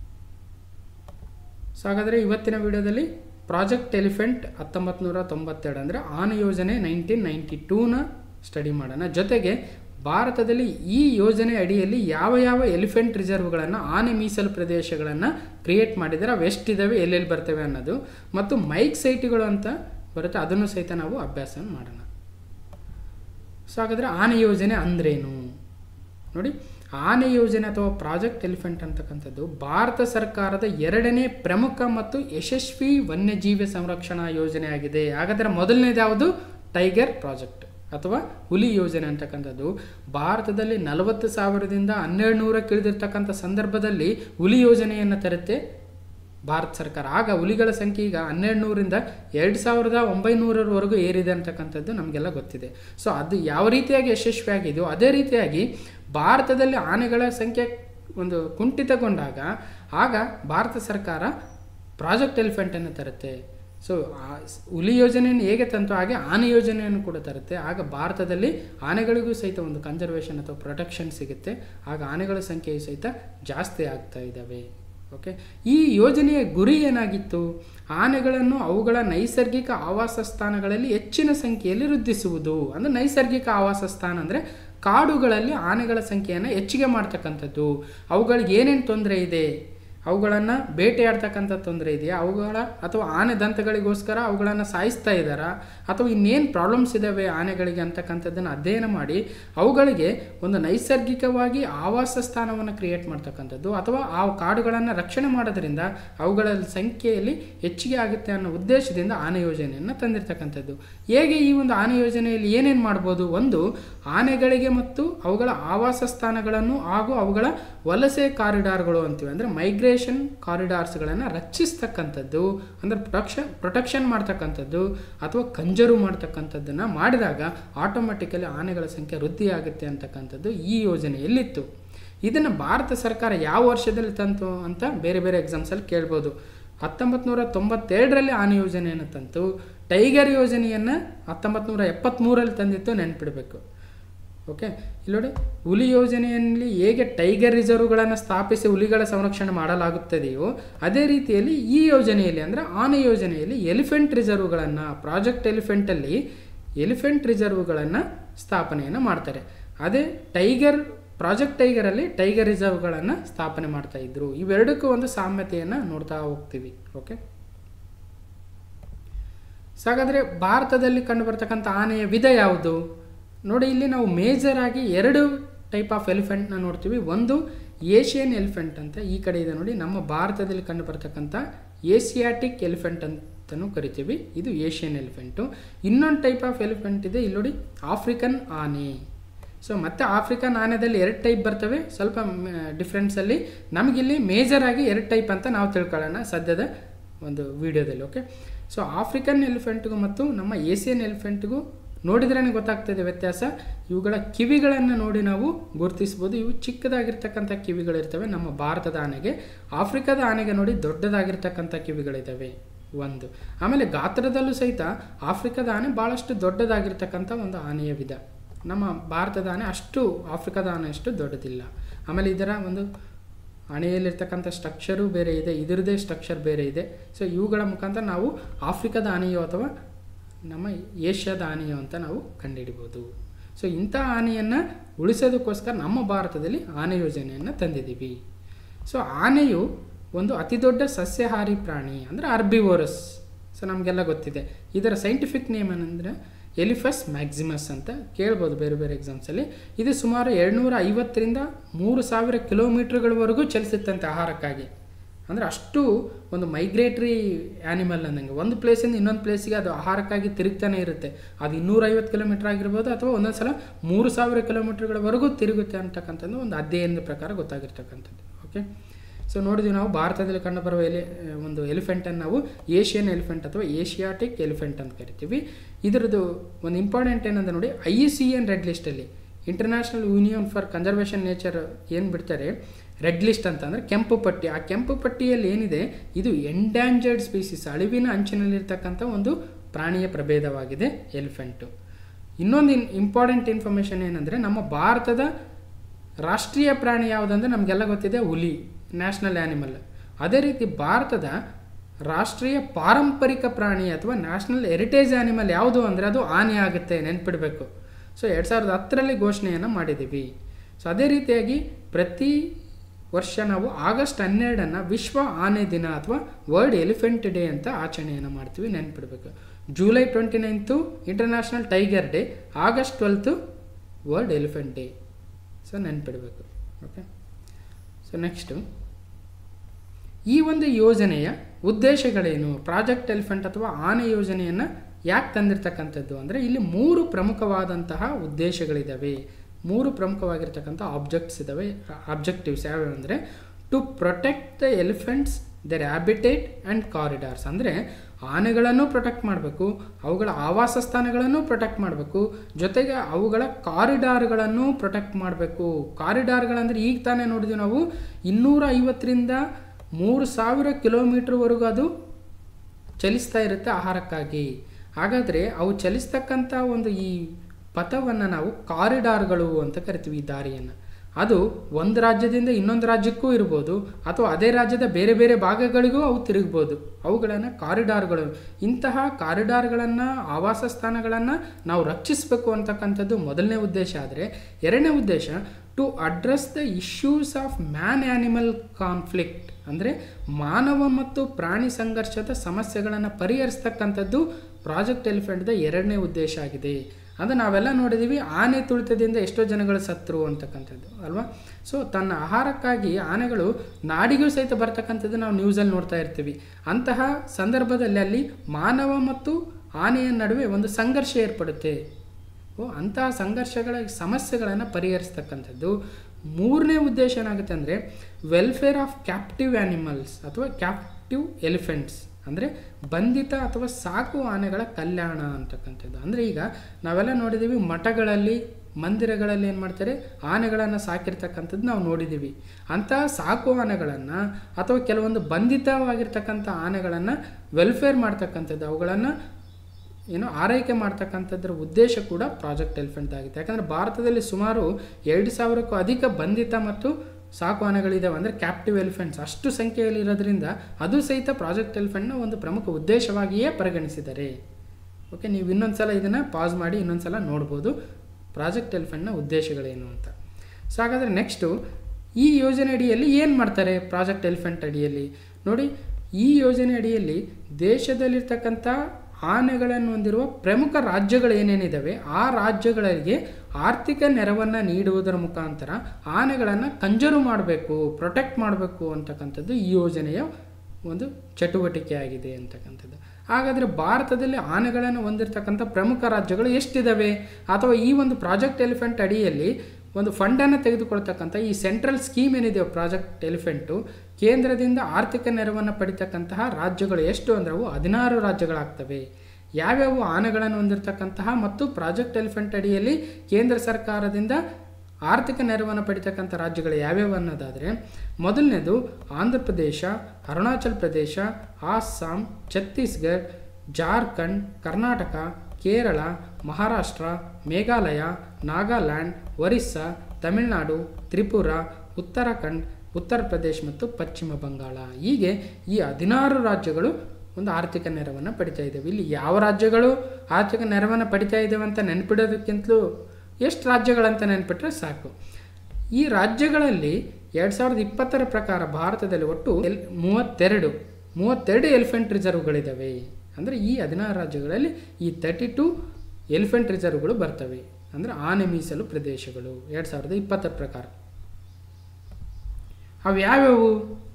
ಸೊ ಹಾಗಾದರೆ ಇವತ್ತಿನ ವಿಡಿಯೋದಲ್ಲಿ ಪ್ರಾಜೆಕ್ಟ್ ಎಲಿಫೆಂಟ್ ಹತ್ತೊಂಬತ್ತು ನೂರ ತೊಂಬತ್ತೆರಡು ಅಂದರೆ ಆನೆ ಯೋಜನೆ ನೈನ್ಟೀನ್ ನೈಂಟಿ ಟೂನ ಸ್ಟಡಿ ಮಾಡೋಣ ಜೊತೆಗೆ ಭಾರತದಲ್ಲಿ ಈ ಯೋಜನೆ ಅಡಿಯಲ್ಲಿ ಯಾವ ಯಾವ ಎಲಿಫೆಂಟ್ ರಿಸರ್ವ್ಗಳನ್ನು ಆನೆ ಮೀಸಲು ಪ್ರದೇಶಗಳನ್ನು ಕ್ರಿಯೇಟ್ ಮಾಡಿದರೆ ಅವು ಎಷ್ಟಿದ್ದಾವೆ ಎಲ್ಲೆಲ್ಲಿ ಬರ್ತವೆ ಅನ್ನೋದು ಮತ್ತು ಮೈಕ್ ಸೈಟ್ಗಳು ಅಂತ ಬರುತ್ತೆ ಅದನ್ನು ಸಹಿತ ನಾವು ಅಭ್ಯಾಸ ಮಾಡೋಣ ಸೊ ಹಾಗಾದರೆ ಆನೆ ಯೋಜನೆ ಅಂದ್ರೇನು ನೋಡಿ ಆನೆ ಯೋಜನೆ ಅಥವಾ ಪ್ರಾಜೆಕ್ಟ್ ಎಲಿಫೆಂಟ್ ಅಂತಕ್ಕಂಥದ್ದು ಭಾರತ ಸರ್ಕಾರದ ಎರಡನೇ ಪ್ರಮುಖ ಮತ್ತು ಯಶಸ್ವಿ ವನ್ಯಜೀವಿ ಸಂರಕ್ಷಣಾ ಯೋಜನೆ ಆಗಿದೆ ಹಾಗಾದರೆ ಮೊದಲನೇದು ಯಾವುದು ಟೈಗರ್ ಪ್ರಾಜೆಕ್ಟ್ ಅಥವಾ ಹುಲಿ ಯೋಜನೆ ಅಂತಕ್ಕಂಥದ್ದು ಭಾರತದಲ್ಲಿ ನಲವತ್ತು ಸಾವಿರದಿಂದ ಹನ್ನೆರಡು ನೂರಕ್ಕೆ ಇಳಿದಿರ್ತಕ್ಕಂಥ ಸಂದರ್ಭದಲ್ಲಿ ಹುಲಿ ಯೋಜನೆಯನ್ನು ತರುತ್ತೆ ಭಾರತ ಸರ್ಕಾರ ಆಗ ಹುಲಿಗಳ ಸಂಖ್ಯೆ ಈಗ ಹನ್ನೆರಡು ನೂರಿಂದ ಎರಡು ಸಾವಿರದ ಒಂಬೈನೂರರವರೆಗೂ ಏರಿದೆ ಅಂತಕ್ಕಂಥದ್ದು ನಮಗೆಲ್ಲ ಗೊತ್ತಿದೆ ಸೊ ಅದು ಯಾವ ರೀತಿಯಾಗಿ ಯಶಸ್ವಿಯಾಗಿದೆಯೋ ಅದೇ ರೀತಿಯಾಗಿ ಭಾರತದಲ್ಲಿ ಆನೆಗಳ ಸಂಖ್ಯೆ ಒಂದು ಕುಂಠಿತಗೊಂಡಾಗ ಆಗ ಭಾರತ ಸರ್ಕಾರ ಪ್ರಾಜೆಕ್ಟ್ ಎಲಿಫೆಂಟನ್ನು ತರುತ್ತೆ ಸೊ ಹುಲಿ ಯೋಜನೆಯನ್ನು ಹೇಗೆ ತಂತು ಹಾಗೆ ಆನೆ ಯೋಜನೆಯನ್ನು ಕೂಡ ತರುತ್ತೆ ಆಗ ಭಾರತದಲ್ಲಿ ಆನೆಗಳಿಗೂ ಸಹಿತ ಒಂದು ಕನ್ಸರ್ವೇಷನ್ ಅಥವಾ ಪ್ರೊಟೆಕ್ಷನ್ ಸಿಗುತ್ತೆ ಆಗ ಆನೆಗಳ ಸಂಖ್ಯೆಯು ಸಹಿತ ಜಾಸ್ತಿ ಆಗ್ತಾ ಇದ್ದಾವೆ ಓಕೆ ಈ ಯೋಜನೆಯ ಗುರಿ ಏನಾಗಿತ್ತು ಆನೆಗಳನ್ನು ಅವುಗಳ ನೈಸರ್ಗಿಕ ಆವಾಸ ಸ್ಥಾನಗಳಲ್ಲಿ ಹೆಚ್ಚಿನ ಸಂಖ್ಯೆಯಲ್ಲಿ ವೃದ್ಧಿಸುವುದು ಅಂದರೆ ನೈಸರ್ಗಿಕ ಆವಾಸ ಸ್ಥಾನ ಅಂದರೆ ಕಾಡುಗಳಲ್ಲಿ ಆನೆಗಳ ಸಂಖ್ಯೆಯನ್ನು ಹೆಚ್ಚಿಗೆ ಮಾಡ್ತಕ್ಕಂಥದ್ದು ಅವುಗಳಿಗೆ ಏನೇನು ತೊಂದರೆ ಇದೆ ಅವುಗಳನ್ನು ಬೇಟೆಯಾಡ್ತಕ್ಕಂಥ ತೊಂದರೆ ಇದೆಯಾ ಅವುಗಳ ಅಥವಾ ಆನೆ ದಂತಗಳಿಗೋಸ್ಕರ ಅವುಗಳನ್ನು ಸಾಯಿಸ್ತಾ ಇದ್ದಾರಾ ಅಥವಾ ಇನ್ನೇನು ಪ್ರಾಬ್ಲಮ್ಸ್ ಇದ್ದಾವೆ ಆನೆಗಳಿಗೆ ಅಂತಕ್ಕಂಥದ್ದನ್ನು ಅಧ್ಯಯನ ಮಾಡಿ ಅವುಗಳಿಗೆ ಒಂದು ನೈಸರ್ಗಿಕವಾಗಿ ಆವಾಸ ಸ್ಥಾನವನ್ನು ಕ್ರಿಯೇಟ್ ಮಾಡ್ತಕ್ಕಂಥದ್ದು ಅಥವಾ ಆ ಕಾಡುಗಳನ್ನು ರಕ್ಷಣೆ ಮಾಡೋದ್ರಿಂದ ಅವುಗಳ ಸಂಖ್ಯೆಯಲ್ಲಿ ಹೆಚ್ಚಿಗೆ ಆಗುತ್ತೆ ಅನ್ನೋ ಉದ್ದೇಶದಿಂದ ಆನೆ ಯೋಜನೆಯನ್ನು ತಂದಿರತಕ್ಕಂಥದ್ದು ಹೇಗೆ ಈ ಒಂದು ಆನೆ ಯೋಜನೆಯಲ್ಲಿ ಏನೇನು ಮಾಡ್ಬೋದು ಒಂದು ಆನೆಗಳಿಗೆ ಮತ್ತು ಅವುಗಳ ಆವಾಸ ಸ್ಥಾನಗಳನ್ನು ಹಾಗೂ ಅವುಗಳ ವಲಸೆ ಕಾರಿಡಾರ್ಗಳು ಅಂತೀವಿ ಅಂದರೆ ಮೈಗ್ರೇಷನ್ ಮೈಗ್ರೇಷನ್ ಕಾರಿಡಾರ್ಸ್ಗಳನ್ನು ರಕ್ಷಿಸ್ತಕ್ಕಂಥದ್ದು ಅಂದರೆ ಪ್ರೊಟೆಕ್ಷನ್ ಪ್ರೊಟೆಕ್ಷನ್ ಮಾಡ್ತಕ್ಕಂಥದ್ದು ಅಥವಾ ಕಂಜರ್ವ್ ಮಾಡ್ತಕ್ಕಂಥದ್ದನ್ನು ಮಾಡಿದಾಗ ಆಟೋಮೆಟಿಕಲಿ ಆನೆಗಳ ಸಂಖ್ಯೆ ವೃದ್ಧಿ ಆಗುತ್ತೆ ಅಂತಕ್ಕಂಥದ್ದು ಈ ಯೋಜನೆಯಲ್ಲಿತ್ತು ಇದನ್ನು ಭಾರತ ಸರ್ಕಾರ ಯಾವ ವರ್ಷದಲ್ಲಿ ತಂತು ಅಂತ ಬೇರೆ ಬೇರೆ ಎಕ್ಸಾಮ್ಸಲ್ಲಿ ಕೇಳ್ಬೋದು ಹತ್ತೊಂಬತ್ತು ನೂರ ತೊಂಬತ್ತೆರಡರಲ್ಲಿ ಆನೆ ಯೋಜನೆಯನ್ನು ತಂತು ಟೈಗರ್ ಯೋಜನೆಯನ್ನು ಹತ್ತೊಂಬತ್ತು ನೂರ ಎಪ್ಪತ್ತ್ಮೂರಲ್ಲಿ ತಂದಿತ್ತು ನೆನ್ಪಿಡಬೇಕು ಓಕೆ ಇಲ್ಲಿ ನೋಡಿ ಹುಲಿ ಯೋಜನೆಯಲ್ಲಿ ಹೇಗೆ ಟೈಗರ್ ರಿಸರ್ವ್ಗಳನ್ನು ಸ್ಥಾಪಿಸಿ ಹುಲಿಗಳ ಸಂರಕ್ಷಣೆ ಮಾಡಲಾಗುತ್ತದೆಯೋ ಅದೇ ರೀತಿಯಲ್ಲಿ ಈ ಯೋಜನೆಯಲ್ಲಿ ಅಂದರೆ ಆನೆ ಯೋಜನೆಯಲ್ಲಿ ಎಲಿಫೆಂಟ್ ರಿಸರ್ವ್ಗಳನ್ನು ಪ್ರಾಜೆಕ್ಟ್ ಎಲಿಫೆಂಟಲ್ಲಿ ಎಲಿಫೆಂಟ್ ರಿಸರ್ವ್ಗಳನ್ನು ಸ್ಥಾಪನೆಯನ್ನು ಮಾಡ್ತಾರೆ ಅದೇ ಟೈಗರ್ ಪ್ರಾಜೆಕ್ಟ್ ಟೈಗರಲ್ಲಿ ಟೈಗರ್ ರಿಸರ್ವ್ಗಳನ್ನು ಸ್ಥಾಪನೆ ಮಾಡ್ತಾ ಇದ್ರು ಇವೆರಡಕ್ಕೂ ಒಂದು ಸಾಮ್ಯತೆಯನ್ನು ನೋಡ್ತಾ ಹೋಗ್ತೀವಿ ಓಕೆ ಸೊ ಹಾಗಾದರೆ ಭಾರತದಲ್ಲಿ ಕಂಡುಬರ್ತಕ್ಕಂಥ ಆನೆಯ ವಿಧ ಯಾವುದು ನೋಡಿ ಇಲ್ಲಿ ನಾವು ಮೇಜರ್ ಆಗಿ ಎರಡು ಟೈಪ್ ಆಫ್ ಎಲಿಫೆಂಟ್ನ ನೋಡ್ತೀವಿ ಒಂದು ಏಷಿಯನ್ ಎಲಿಫೆಂಟ್ ಅಂತ ಈ ಕಡೆ ಇದೆ ನೋಡಿ ನಮ್ಮ ಭಾರತದಲ್ಲಿ ಕಂಡುಬರ್ತಕ್ಕಂಥ ಏಸಿಯಾಟಿಕ್ ಎಲಿಫೆಂಟ್ ಅಂತಲೂ ಕರಿತೀವಿ ಇದು ಏಷಿಯನ್ ಎಲಿಫೆಂಟು ಇನ್ನೊಂದು ಟೈಪ್ ಆಫ್ ಎಲಿಫೆಂಟ್ ಇದೆ ಇಲ್ಲಿ ನೋಡಿ ಆಫ್ರಿಕನ್ ಆನೆ ಸೊ ಮತ್ತೆ ಆಫ್ರಿಕನ್ ಆನೆದಲ್ಲಿ ಎರಡು ಟೈಪ್ ಬರ್ತವೆ ಸ್ವಲ್ಪ ಡಿಫ್ರೆನ್ಸಲ್ಲಿ ನಮಗಿಲ್ಲಿ ಮೇಜರ್ ಆಗಿ ಎರಡು ಟೈಪ್ ಅಂತ ನಾವು ತಿಳ್ಕೊಳ್ಳೋಣ ಸದ್ಯದ ಒಂದು ವಿಡಿಯೋದಲ್ಲಿ ಓಕೆ ಸೊ ಆಫ್ರಿಕನ್ ಎಲಿಫೆಂಟ್ಗೂ ಮತ್ತು ನಮ್ಮ ಏಷಿಯನ್ ಎಲಿಫೆಂಟ್ಗೂ ನೋಡಿದ್ರೇ ಗೊತ್ತಾಗ್ತದೆ ವ್ಯತ್ಯಾಸ ಇವುಗಳ ಕಿವಿಗಳನ್ನು ನೋಡಿ ನಾವು ಗುರುತಿಸ್ಬೋದು ಇವು ಚಿಕ್ಕದಾಗಿರ್ತಕ್ಕಂಥ ಕಿವಿಗಳಿರ್ತವೆ ನಮ್ಮ ಭಾರತದ ಆನೆಗೆ ಆಫ್ರಿಕಾದ ಆನೆಗೆ ನೋಡಿ ದೊಡ್ಡದಾಗಿರ್ತಕ್ಕಂಥ ಕಿವಿಗಳಿದ್ದಾವೆ ಒಂದು ಆಮೇಲೆ ಗಾತ್ರದಲ್ಲೂ ಸಹಿತ ಆಫ್ರಿಕಾದ ಆನೆ ಭಾಳಷ್ಟು ದೊಡ್ಡದಾಗಿರ್ತಕ್ಕಂಥ ಒಂದು ಆನೆಯ ವಿಧ ನಮ್ಮ ಭಾರತದ ಆನೆ ಅಷ್ಟು ಆಫ್ರಿಕಾದ ಆನೆ ಅಷ್ಟು ದೊಡ್ಡದಿಲ್ಲ ಆಮೇಲೆ ಇದರ ಒಂದು ಹಣೆಯಲ್ಲಿರ್ತಕ್ಕಂಥ ಸ್ಟ್ರಕ್ಚರು ಬೇರೆ ಇದೆ ಇದರದೇ ಸ್ಟ್ರಕ್ಚರ್ ಬೇರೆ ಇದೆ ಸೊ ಇವುಗಳ ಮುಖಾಂತರ ನಾವು ಆಫ್ರಿಕಾದ ಆನೆಯೋ ಅಥವಾ ನಮ್ಮ ಏಷ್ಯಾದ ಆನೆಯೋ ಅಂತ ನಾವು ಕಂಡುಹಿಡಿಬೋದು ಸೊ ಇಂಥ ಆನೆಯನ್ನು ಉಳಿಸೋದಕ್ಕೋಸ್ಕರ ನಮ್ಮ ಭಾರತದಲ್ಲಿ ಆನೆ ಯೋಜನೆಯನ್ನು ತಂದಿದ್ದೀವಿ ಸೊ ಆನೆಯು ಒಂದು ಅತಿ ದೊಡ್ಡ ಸಸ್ಯಾಹಾರಿ ಪ್ರಾಣಿ ಅಂದರೆ ಅರ್ಬಿವೋರಸ್ ಸೊ ನಮಗೆಲ್ಲ ಗೊತ್ತಿದೆ ಇದರ ಸೈಂಟಿಫಿಕ್ ನೇಮ್ ಏನಂದರೆ ಎಲಿಫಸ್ ಮ್ಯಾಕ್ಸಿಮಸ್ ಅಂತ ಕೇಳ್ಬೋದು ಬೇರೆ ಬೇರೆ ಎಕ್ಸಾಮ್ಸಲ್ಲಿ ಇದು ಸುಮಾರು ಎರಡುನೂರ ಐವತ್ತರಿಂದ ಮೂರು ಸಾವಿರ ಕಿಲೋಮೀಟ್ರ್ಗಳವರೆಗೂ ಚಲಿಸುತ್ತಂತೆ ಆಹಾರಕ್ಕಾಗಿ ಅಂದರೆ ಅಷ್ಟು ಒಂದು ಮೈಗ್ರೇಟ್ರಿ ಆ್ಯನಿಮಲ್ ಅಂದಂಗೆ ಒಂದು ಪ್ಲೇಸಿಂದ ಇನ್ನೊಂದು ಪ್ಲೇಸಿಗೆ ಅದು ಆಹಾರಕ್ಕಾಗಿ ತಿರುಗ್ತಾನೆ ಇರುತ್ತೆ ಅದು ಇನ್ನೂರೈವತ್ತು ಕಿಲೋಮೀಟ್ರ್ ಆಗಿರ್ಬೋದು ಅಥವಾ ಒಂದೊಂದು ಸಲ ಮೂರು ಸಾವಿರ ಕಿಲೋಮೀಟ್ರ್ಗಳವರೆಗೂ ತಿರುಗುತ್ತೆ ಅಂತಕ್ಕಂಥದ್ದು ಒಂದು ಅಧ್ಯಯನದ ಪ್ರಕಾರ ಗೊತ್ತಾಗಿರ್ತಕ್ಕಂಥದ್ದು ಓಕೆ ಸೊ ನೋಡಿದ್ವಿ ನಾವು ಭಾರತದಲ್ಲಿ ಕಂಡುಬರುವ ಎಲಿ ಒಂದು ಎಲಿಫೆಂಟನ್ನು ನಾವು ಏಷಿಯನ್ ಎಲಿಫೆಂಟ್ ಅಥವಾ ಏಷಿಯಾಟಿಕ್ ಎಲಿಫೆಂಟ್ ಅಂತ ಕರಿತೀವಿ ಇದರದ್ದು ಒಂದು ಇಂಪಾರ್ಟೆಂಟ್ ಏನಂದ್ರೆ ನೋಡಿ ಐ ಸಿ ಎನ್ ರೆಡ್ ಲಿಸ್ಟಲ್ಲಿ international union for conservation nature ಏನು ಬಿಡ್ತಾರೆ ರೆಡ್ ಲಿಸ್ಟ್ ಅಂತ ಅಂದರೆ ಕೆಂಪು ಪಟ್ಟಿ ಆ ಕೆಂಪು ಪಟ್ಟಿಯಲ್ಲಿ ಏನಿದೆ ಇದು ಎಂಡ್ಯಾಂಜರ್ಡ್ ಸ್ಪೀಸೀಸ್ ಅಳಿವಿನ ಅಂಚಿನಲ್ಲಿರ್ತಕ್ಕಂಥ ಒಂದು ಪ್ರಾಣಿಯ ಪ್ರಭೇದವಾಗಿದೆ ಎಲಿಫೆಂಟು ಇನ್ನೊಂದು ಇನ್ ಇಂಪಾರ್ಟೆಂಟ್ ಇನ್ಫಾರ್ಮೇಷನ್ ಏನಂದರೆ ನಮ್ಮ ಭಾರತದ ರಾಷ್ಟ್ರೀಯ ಪ್ರಾಣಿ ಯಾವುದಂದ್ರೆ ನಮಗೆಲ್ಲ ಗೊತ್ತಿದೆ ಹುಲಿ ನ್ಯಾಷನಲ್ ಆ್ಯನಿಮಲ್ ಅದೇ ರೀತಿ ಭಾರತದ ರಾಷ್ಟ್ರೀಯ ಪಾರಂಪರಿಕ ಪ್ರಾಣಿ ಅಥವಾ ನ್ಯಾಷನಲ್ ಹೆರಿಟೇಜ್ ಆ್ಯನಿಮಲ್ ಯಾವುದು ಅಂದರೆ ಅದು ಆನೆ ಆಗುತ್ತೆ ನೆನ್ಪಿಡಬೇಕು ಸೊ ಎರಡು ಸಾವಿರದ ಹತ್ತರಲ್ಲಿ ಘೋಷಣೆಯನ್ನು ಮಾಡಿದ್ದೀವಿ ಸೊ ಅದೇ ರೀತಿಯಾಗಿ ಪ್ರತಿ ವರ್ಷ ನಾವು ಆಗಸ್ಟ್ ಹನ್ನೆರಡನ್ನು ವಿಶ್ವ ಆನೆ ದಿನ ಅಥವಾ ವರ್ಲ್ಡ್ ಎಲಿಫೆಂಟ್ ಡೇ ಅಂತ ಆಚರಣೆಯನ್ನು ಮಾಡ್ತೀವಿ ನೆನ್ಪಿಡಬೇಕು July twenty ninth international tiger day August twelfth world elephant day so ನೆನ್ಪಿಡಬೇಕು ಓಕೆ ಸೊ ನೆಕ್ಸ್ಟು ಈ ಒಂದು ಯೋಜನೆಯ ಉದ್ದೇಶಗಳೇನು ಪ್ರಾಜೆಕ್ಟ್ ಎಲಿಫೆಂಟ್ ಅಥವಾ ಆನೆ ಯೋಜನೆಯನ್ನು ಯಾಕೆ ತಂದಿರತಕ್ಕಂಥದ್ದು ಅಂದರೆ ಇಲ್ಲಿ ಮೂರು ಪ್ರಮುಖವಾದಂತಹ ಉದ್ದೇಶಗಳಿದ್ದಾವೆ ಮೂರು ಪ್ರಮುಖವಾಗಿರ್ತಕ್ಕಂಥ ಆಬ್ಜೆಕ್ಟ್ಸ್ ಇದ್ದಾವೆ ಆಬ್ಜೆಕ್ಟಿವ್ಸ್ ಯಾವ್ಯಾವ ಅಂದರೆ to protect the elephants their habitat and corridors ಅಂದರೆ ಆನೆಗಳನ್ನು ಪ್ರೊಟೆಕ್ಟ್ ಮಾಡಬೇಕು ಅವುಗಳ ಆವಾಸ ಸ್ಥಾನಗಳನ್ನು ಪ್ರೊಟೆಕ್ಟ್ ಮಾಡಬೇಕು ಜೊತೆಗೆ ಅವುಗಳ ಕಾರಿಡಾರ್ಗಳನ್ನು ಪ್ರೊಟೆಕ್ಟ್ ಮಾಡಬೇಕು ಕಾರಿಡಾರ್ಗಳಂದರೆ ಈಗ ತಾನೇ ನೋಡಿದ್ವಿ ನಾವು ಇನ್ನೂರ ಐವತ್ತರಿಂದ ಮೂರು ಸಾವಿರ ಕಿಲೋಮೀಟ್ರ್ವರೆಗೂ ಅದು ಚಲಿಸ್ತಾ ಇರುತ್ತೆ ಆಹಾರಕ್ಕಾಗಿ ಹಾಗಾದರೆ ಅವು ಚಲಿಸ್ತಕ್ಕಂಥ ಒಂದು ಈ ಪಥವನ್ನು ನಾವು ಕಾರಿಡಾರ್ಗಳು ಅಂತ ಕರಿತೀವಿ ಈ ದಾರಿಯನ್ನು ಅದು ಒಂದು ರಾಜ್ಯದಿಂದ ಇನ್ನೊಂದು ರಾಜ್ಯಕ್ಕೂ ಇರ್ಬೋದು ಅಥವಾ ಅದೇ ರಾಜ್ಯದ ಬೇರೆ ಬೇರೆ ಭಾಗಗಳಿಗೂ ಅವು ತಿರುಗ್ಬೋದು ಅವುಗಳನ್ನು ಕಾರಿಡಾರ್ಗಳು ಇಂತಹ ಕಾರಿಡಾರ್ಗಳನ್ನು ಆವಾಸ ಸ್ಥಾನಗಳನ್ನು ನಾವು ರಕ್ಷಿಸಬೇಕು ಅಂತಕ್ಕಂಥದ್ದು ಮೊದಲನೇ ಉದ್ದೇಶ ಆದರೆ ಎರಡನೇ ಉದ್ದೇಶ to address the issues of man animal conflict ಅಂದರೆ ಮಾನವ ಮತ್ತು ಪ್ರಾಣಿ ಸಂಘರ್ಷದ ಸಮಸ್ಯೆಗಳನ್ನು ಪರಿಹರಿಸ್ತಕ್ಕಂಥದ್ದು ಪ್ರಾಜೆಕ್ಟ್ ಎಲಿಫೆಂಟ್ದ ಎರಡನೇ ಉದ್ದೇಶ ಆಗಿದೆ ಅದು ನಾವೆಲ್ಲ ನೋಡಿದ್ದೀವಿ ಆನೆ ತುಳಿತದಿಂದ ಎಷ್ಟೋ ಜನಗಳು ಸತ್ರು ಅಂತಕ್ಕಂಥದ್ದು ಅಲ್ವಾ ಸೊ ತನ್ನ ಆಹಾರಕ್ಕಾಗಿ ಆನೆಗಳು ನಾಡಿಗೂ ಸಹಿತ ಬರ್ತಕ್ಕಂಥದ್ದು ನಾವು ನ್ಯೂಸಲ್ಲಿ ನೋಡ್ತಾ ಇರ್ತೀವಿ ಅಂತಹ ಸಂದರ್ಭದಲ್ಲಿ ಅಲ್ಲಿ ಮಾನವ ಮತ್ತು ಆನೆಯ ನಡುವೆ ಒಂದು ಸಂಘರ್ಷ ಏರ್ಪಡುತ್ತೆ ಓ ಅಂತಹ ಸಂಘರ್ಷಗಳ ಸಮಸ್ಯೆಗಳನ್ನು ಪರಿಹರಿಸ್ತಕ್ಕಂಥದ್ದು ಮೂರನೇ ಉದ್ದೇಶ ಏನಾಗುತ್ತೆ ಅಂದರೆ ವೆಲ್ಫೇರ್ ಆಫ್ ಕ್ಯಾಪ್ಟಿವ್ ಆ್ಯನಿಮಲ್ಸ್ ಅಥವಾ ಕ್ಯಾಪ್ಟಿವ್ ಎಲಿಫೆಂಟ್ಸ್ ಅಂದರೆ ಬಂಧಿತ ಅಥವಾ ಸಾಕು ಆನೆಗಳ ಕಲ್ಯಾಣ ಅಂತಕ್ಕಂಥದ್ದು ಅಂದರೆ ಈಗ ನಾವೆಲ್ಲ ನೋಡಿದ್ದೀವಿ ಮಠಗಳಲ್ಲಿ ಮಂದಿರಗಳಲ್ಲಿ ಏನು ಮಾಡ್ತಾರೆ ಆನೆಗಳನ್ನು ಸಾಕಿರ್ತಕ್ಕಂಥದ್ದು ನಾವು ನೋಡಿದ್ದೀವಿ ಅಂತಹ ಸಾಕು ಆನೆಗಳನ್ನು ಅಥವಾ ಕೆಲವೊಂದು ಬಂಧಿತವಾಗಿರ್ತಕ್ಕಂಥ ಆನೆಗಳನ್ನು ವೆಲ್ಫೇರ್ ಮಾಡ್ತಕ್ಕಂಥದ್ದು ಅವುಗಳನ್ನು ಏನು ಆರೈಕೆ ಮಾಡ್ತಕ್ಕಂಥದ್ರ ಉದ್ದೇಶ ಕೂಡ ಪ್ರಾಜೆಕ್ಟ್ ಎಲಿಫೆಂಟ್ ಆಗಿದೆ ಯಾಕಂದರೆ ಭಾರತದಲ್ಲಿ ಸುಮಾರು ಎರಡು ಸಾವಿರಕ್ಕೂ ಅಧಿಕ ಬಂಧಿತ ಮತ್ತು ಸಾಕು ಆನೆಗಳಿದ್ದಾವೆ ಅಂದರೆ ಕ್ಯಾಪ್ಟಿವ್ ಎಲಿಫೆಂಟ್ಸ್ ಅಷ್ಟು ಸಂಖ್ಯೆಯಲ್ಲಿ ಇರೋದ್ರಿಂದ ಅದು ಸಹಿತ ಪ್ರಾಜೆಕ್ಟ್ ಎಲಿಫೆಂಟ್ನ ಒಂದು ಪ್ರಮುಖ ಉದ್ದೇಶವಾಗಿಯೇ ಪರಿಗಣಿಸಿದ್ದಾರೆ ಓಕೆ ನೀವು ಇನ್ನೊಂದು ಸಲ ಇದನ್ನು ಪಾಸ್ ಮಾಡಿ ಇನ್ನೊಂದು ಸಲ ನೋಡ್ಬೋದು ಪ್ರಾಜೆಕ್ಟ್ ಎಲಿಫೆಂಟ್ನ ಉದ್ದೇಶಗಳೇನು ಅಂತ ಸೊ ಹಾಗಾದರೆ ನೆಕ್ಸ್ಟು ಈ ಯೋಜನೆ ಅಡಿಯಲ್ಲಿ ಏನು ಮಾಡ್ತಾರೆ ಪ್ರಾಜೆಕ್ಟ್ ಎಲಿಫೆಂಟ್ ಅಡಿಯಲ್ಲಿ ನೋಡಿ ಈ ಯೋಜನೆ ಅಡಿಯಲ್ಲಿ ದೇಶದಲ್ಲಿರ್ತಕ್ಕಂಥ ಆನೆಗಳನ್ನು ಹೊಂದಿರುವ ಪ್ರಮುಖ ರಾಜ್ಯಗಳು ಏನೇನಿದ್ದಾವೆ ಆ ರಾಜ್ಯಗಳಿಗೆ ಆರ್ಥಿಕ ನೆರವನ್ನು ನೀಡುವುದರ ಮುಖಾಂತರ ಆನೆಗಳನ್ನು ಕನ್ಸರ್ವ್ ಮಾಡಬೇಕು ಪ್ರೊಟೆಕ್ಟ್ ಮಾಡಬೇಕು ಅಂತಕ್ಕಂಥದ್ದು ಈ ಯೋಜನೆಯ ಒಂದು ಚಟುವಟಿಕೆ ಆಗಿದೆ ಅಂತಕ್ಕಂಥದ್ದು ಹಾಗಾದರೆ ಭಾರತದಲ್ಲಿ ಆನೆಗಳನ್ನು ಹೊಂದಿರತಕ್ಕಂಥ ಪ್ರಮುಖ ರಾಜ್ಯಗಳು ಎಷ್ಟಿದ್ದಾವೆ ಅಥವಾ ಈ ಒಂದು ಪ್ರಾಜೆಕ್ಟ್ ಎಲಿಫೆಂಟ್ ಅಡಿಯಲ್ಲಿ ಒಂದು ಫಂಡನ್ನು ತೆಗೆದುಕೊಳ್ತಕ್ಕಂಥ ಈ ಸೆಂಟ್ರಲ್ ಸ್ಕೀಮ್ ಏನಿದೆ ಪ್ರಾಜೆಕ್ಟ್ ಎಲಿಫೆಂಟು ಕೇಂದ್ರದಿಂದ ಆರ್ಥಿಕ ನೆರವನ್ನು ಪಡಿತಕ್ಕಂತಹ ರಾಜ್ಯಗಳು ಎಷ್ಟು ಅಂದರೆ ಅವು ಹದಿನಾರು ರಾಜ್ಯಗಳಾಗ್ತವೆ ಯಾವ್ಯಾವ ಆನೆಗಳನ್ನು ಹೊಂದಿರತಕ್ಕಂತಹ ಮತ್ತು ಪ್ರಾಜೆಕ್ಟ್ ಎಲಿಫೆಂಟ್ ಅಡಿಯಲ್ಲಿ ಕೇಂದ್ರ ಸರ್ಕಾರದಿಂದ ಆರ್ಥಿಕ ನೆರವನ್ನು ಪಡಿತಕ್ಕಂಥ ರಾಜ್ಯಗಳು ಯಾವ್ಯಾವು ಅನ್ನೋದಾದರೆ ಮೊದಲನೇದು ಆಂಧ್ರ ಪ್ರದೇಶ ಅರುಣಾಚಲ್ ಪ್ರದೇಶ ಆಸ್ಸಾಂ ಛತ್ತೀಸ್ಗಢ ಜಾರ್ಖಂಡ್ ಕರ್ನಾಟಕ ಕೇರಳ ಮಹಾರಾಷ್ಟ್ರ ಮೇಘಾಲಯ ನಾಗಾಲ್ಯಾಂಡ್ ಒರಿಸ್ಸಾ ತಮಿಳುನಾಡು ತ್ರಿಪುರ ಉತ್ತರಾಖಂಡ್ ಉತ್ತರ ಪ್ರದೇಶ ಮತ್ತು ಪಶ್ಚಿಮ ಬಂಗಾಳ ಹೀಗೆ ಈ ಹದಿನಾರು ರಾಜ್ಯಗಳು ಒಂದು ಆರ್ಥಿಕ ನೆರವನ್ನು ಪಡಿತಾ ಇದ್ದಾವೆ ಇಲ್ಲಿ ಯಾವ ರಾಜ್ಯಗಳು ಆರ್ಥಿಕ ನೆರವನ್ನು ಪಡಿತಾ ಇದ್ದಾವೆ ಅಂತ ನೆನಪಿಡೋದಕ್ಕಿಂತಲೂ ಎಷ್ಟು ರಾಜ್ಯಗಳಂತ ನೆನಪಿಟ್ರೆ ಸಾಕು ಈ ರಾಜ್ಯಗಳಲ್ಲಿ ಎರಡು ಸಾವಿರದ ಇಪ್ಪತ್ತರ ಪ್ರಕಾರ ಭಾರತದಲ್ಲಿ ಒಟ್ಟು ಎಲ್ ಮೂವತ್ತೆರಡು ಮೂವತ್ತೆರಡು ಎಲಿಫೆಂಟ್ ರಿಸರ್ವ್ಗಳಿದ್ದಾವೆ ಅಂದರೆ ಈ ಹದಿನಾರು ರಾಜ್ಯಗಳಲ್ಲಿ ಈ ತರ್ಟಿ ಟು ಎಲಿಫೆಂಟ್ ರಿಸರ್ವ್ಗಳು ಬರ್ತವೆ ಅಂದರೆ ಆನೆ ಮೀಸಲು ಪ್ರದೇಶಗಳು ಎರಡು ಸಾವಿರದ ಇಪ್ಪತ್ತರ ಪ್ರಕಾರ ಅವು ಯಾವ್ಯಾವು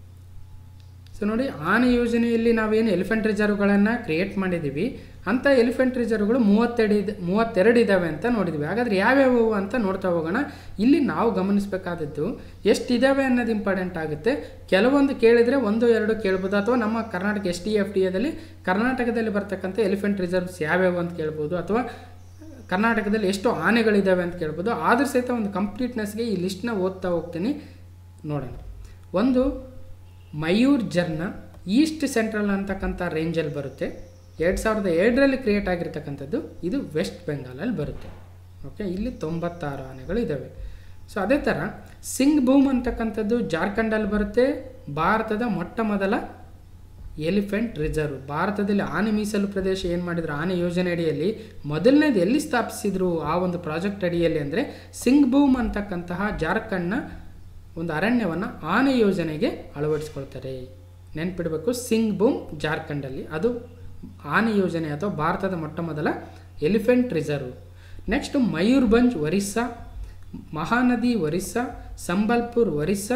ಸೊ ನೋಡಿ ಆನೆ ಯೋಜನೆಯಲ್ಲಿ ನಾವೇನು ಎಲಿಫೆಂಟ್ ರಿಸರ್ವ್ಗಳನ್ನು ಕ್ರಿಯೇಟ್ ಮಾಡಿದ್ದೀವಿ ಅಂಥ ಎಲಿಫೆಂಟ್ ರಿಸರ್ವ್ಗಳು ಮೂವತ್ತೆರಡು ಇದೆ ಮೂವತ್ತೆರಡು ಇದ್ದಾವೆ ಅಂತ ನೋಡಿದ್ವಿ ಹಾಗಾದರೆ ಯಾವ್ಯಾವು ಅಂತ ನೋಡ್ತಾ ಹೋಗೋಣ ಇಲ್ಲಿ ನಾವು ಗಮನಿಸಬೇಕಾದದ್ದು ಎಷ್ಟಿದ್ದಾವೆ ಅನ್ನೋದು ಇಂಪಾರ್ಟೆಂಟ್ ಆಗುತ್ತೆ ಕೆಲವೊಂದು ಕೇಳಿದರೆ ಒಂದು ಎರಡು ಕೇಳ್ಬೋದು ಅಥವಾ ನಮ್ಮ Karnataka S T F T ಎದಲ್ಲಿ ಕರ್ನಾಟಕದಲ್ಲಿ ಬರ್ತಕ್ಕಂಥ ಎಲಿಫೆಂಟ್ ರಿಸರ್ವ್ಸ್ ಯಾವ್ಯಾವು ಅಂತ ಕೇಳ್ಬೋದು ಅಥವಾ ಕರ್ನಾಟಕದಲ್ಲಿ ಎಷ್ಟು ಆನೆಗಳಿದ್ದಾವೆ ಅಂತ ಕೇಳ್ಬೋದು ಆದರೂ ಸಹಿತ ಒಂದು ಕಂಪ್ಲೀಟ್ನೆಸ್ಗೆ ಈ ಲಿಸ್ಟ್ನ ಓದ್ತಾ ಹೋಗ್ತೀನಿ ನೋಡೋಣ ಒಂದು ಮಯೂರ್ ಜರ್ನ ಈಸ್ಟ್ ಸೆಂಟ್ರಲ್ ಅಂತಕ್ಕಂಥ ರೇಂಜಲ್ಲಿ ಬರುತ್ತೆ ಎರಡು ಸಾವಿರದ ಎರಡರಲ್ಲಿ ಕ್ರಿಯೇಟ್ ಆಗಿರ್ತಕ್ಕಂಥದ್ದು ಇದು ವೆಸ್ಟ್ ಬೆಂಗಾಲಲ್ಲಿ ಬರುತ್ತೆ ಓಕೆ ಇಲ್ಲಿ ತೊಂಬತ್ತಾರು ಆನೆಗಳು ಇದ್ದಾವೆ ಸೊ ಅದೇ ಥರ ಸಿಂಗ್ ಭೂಮ್ ಅಂತಕ್ಕಂಥದ್ದು ಜಾರ್ಖಂಡಲ್ಲಿ ಬರುತ್ತೆ ಭಾರತದ ಮೊಟ್ಟ ಮೊದಲ ಎಲಿಫೆಂಟ್ ರಿಸರ್ವ್ ಭಾರತದಲ್ಲಿ ಆನೆ ಮೀಸಲು ಪ್ರದೇಶ ಏನು ಮಾಡಿದ್ರು ಆನೆ ಯೋಜನೆ ಅಡಿಯಲ್ಲಿ ಮೊದಲನೇದು ಎಲ್ಲಿ ಸ್ಥಾಪಿಸಿದ್ರು ಆ ಒಂದು ಪ್ರಾಜೆಕ್ಟ್ ಅಡಿಯಲ್ಲಿ ಅಂದರೆ ಸಿಂಗ್ ಭೂಮ್ ಅಂತಕ್ಕಂತಹ ಜಾರ್ಖಂಡ್ನ ಒಂದು ಅರಣ್ಯವನ್ನು ಆನೆ ಯೋಜನೆಗೆ ಅಳವಡಿಸ್ಕೊಳ್ತಾರೆ ನೆನ್ಪಿಡಬೇಕು ಸಿಂಗ್ ಭೂಮ್ ಜಾರ್ಖಂಡಲ್ಲಿ ಅದು ಆನೆ ಯೋಜನೆ ಅಥವಾ ಭಾರತದ ಮೊಟ್ಟ ಮೊದಲ elephant reserve next Mayurbhanj Orissa Mahanadi Orissa Sambalpur Orissa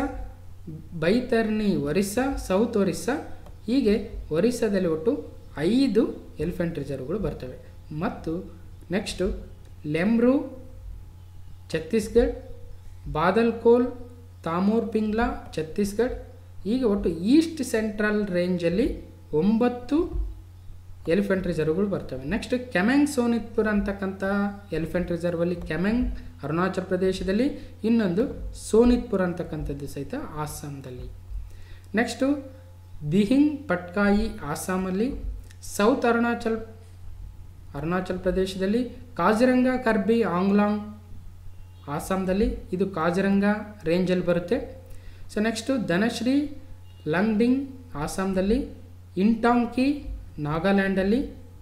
Baitarni Orissa south Orissa ಹೀಗೆ ಒರಿಸ್ಸಾದಲ್ಲಿ ಒಟ್ಟು ಐದು ಎಲಿಫೆಂಟ್ ರಿಸರ್ವ್ಗಳು ಬರ್ತವೆ ಮತ್ತು ನೆಕ್ಸ್ಟು ಲೆಮ್ರು ಛತ್ತೀಸ್ಗಢ್ ಬಾದಲ್ಕೋಲ್ ತಾಮೂರ್ ಪಿಂಗ್ಲಾ ಛತ್ತೀಸ್ಗಢ್ ಹೀಗೆ ಒಟ್ಟು ಈಸ್ಟ್ ಸೆಂಟ್ರಲ್ ರೇಂಜಲ್ಲಿ ಒಂಬತ್ತು ಎಲಿಫೆಂಟ್ ರಿಸರ್ವ್ಗಳು ಬರ್ತವೆ ನೆಕ್ಸ್ಟ್ ಕೆಮೆಂಗ್ ಸೋನಿತ್ಪುರ್ ಅಂತಕ್ಕಂಥ ಎಲಿಫೆಂಟ್ ರಿಸರ್ವಲ್ಲಿ ಕೆಮೆಂಗ್ ಅರುಣಾಚಲ ಪ್ರದೇಶದಲ್ಲಿ ಇನ್ನೊಂದು ಸೋನಿತ್ಪುರ್ ಅಂತಕ್ಕಂಥದ್ದು ಸಹಿತ ಆಸ್ಸಾಂದಲ್ಲಿ ನೆಕ್ಸ್ಟು ದಿಹಿಂಗ್ ಪಟ್ಕಾಯಿ ಆಸ್ಸಾಮಲ್ಲಿ ಸೌತ್ ಅರುಣಾಚಲ್ ಅರುಣಾಚಲ್ ಪ್ರದೇಶದಲ್ಲಿ ಕಾಜಿರಂಗ ಕರ್ಬಿ ಆಂಗ್ಲಾಂಗ್ ಆಸಾಮ್ದಲ್ಲಿ ಇದು ಕಾಜಿರಂಗ ರೇಂಜಲ್ಲಿ ಬರುತ್ತೆ ಸೊ ನೆಕ್ಸ್ಟು ಧನಶ್ರೀ ಲಂಗ್ಡಿಂಗ್ ಆಸಾಮ್ದಲ್ಲಿ ಇಂಟಾಂಕಿ ನಾಗಾಲ್ಯಾಂಡಲ್ಲಿ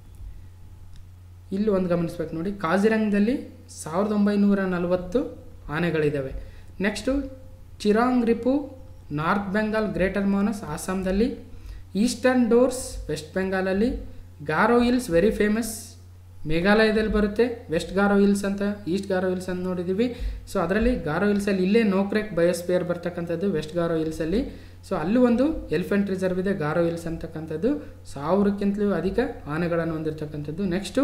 ಇಲ್ಲಿ ಒಂದು ಗಮನಿಸ್ಬೇಕು ನೋಡಿ ಕಾಜಿರಂಗದಲ್ಲಿ ಸಾವಿರದ ಒಂಬೈನೂರ ನಲವತ್ತು ಆನೆಗಳಿದ್ದಾವೆ next Chirang Ripu north Bengal greater Manas ಆಸಾಮ್ದಲ್ಲಿ ಈಸ್ಟರ್ನ್ ಡೋರ್ಸ್ ವೆಸ್ಟ್ ಬೆಂಗಾಲಲ್ಲಿ ಗಾರೋ ಹಿಲ್ಸ್ ವೆರಿ ಫೇಮಸ್ ಮೇಘಾಲಯದಲ್ಲಿ ಬರುತ್ತೆ ವೆಸ್ಟ್ ಗಾರೋ ಹಿಲ್ಸ್ ಅಂತ ಈಸ್ಟ್ ಗಾರೋ ಹಿಲ್ಸ್ ಅಂತ ನೋಡಿದ್ದೀವಿ ಸೊ ಅದರಲ್ಲಿ ಗಾರೋ ಹಿಲ್ಸಲ್ಲಿ ಇಲ್ಲೇ ನೋಕ್ರೆಕ್ ಬಯೋಸ್ಪಿಯರ್ ಬರ್ತಕ್ಕಂಥದ್ದು ವೆಸ್ಟ್ ಗಾರೋ ಹಿಲ್ಸಲ್ಲಿ ಸೊ ಅಲ್ಲಿ ಒಂದು ಎಲಿಫೆಂಟ್ ರಿಸರ್ವ್ ಇದೆ ಗಾರೋ ಹಿಲ್ಸ್ ಅಂತಕ್ಕಂಥದ್ದು ಸಾವಿರಕ್ಕಿಂತಲೂ ಅಧಿಕ ಆನೆಗಳನ್ನು ಹೊಂದಿರತಕ್ಕಂಥದ್ದು ನೆಕ್ಸ್ಟು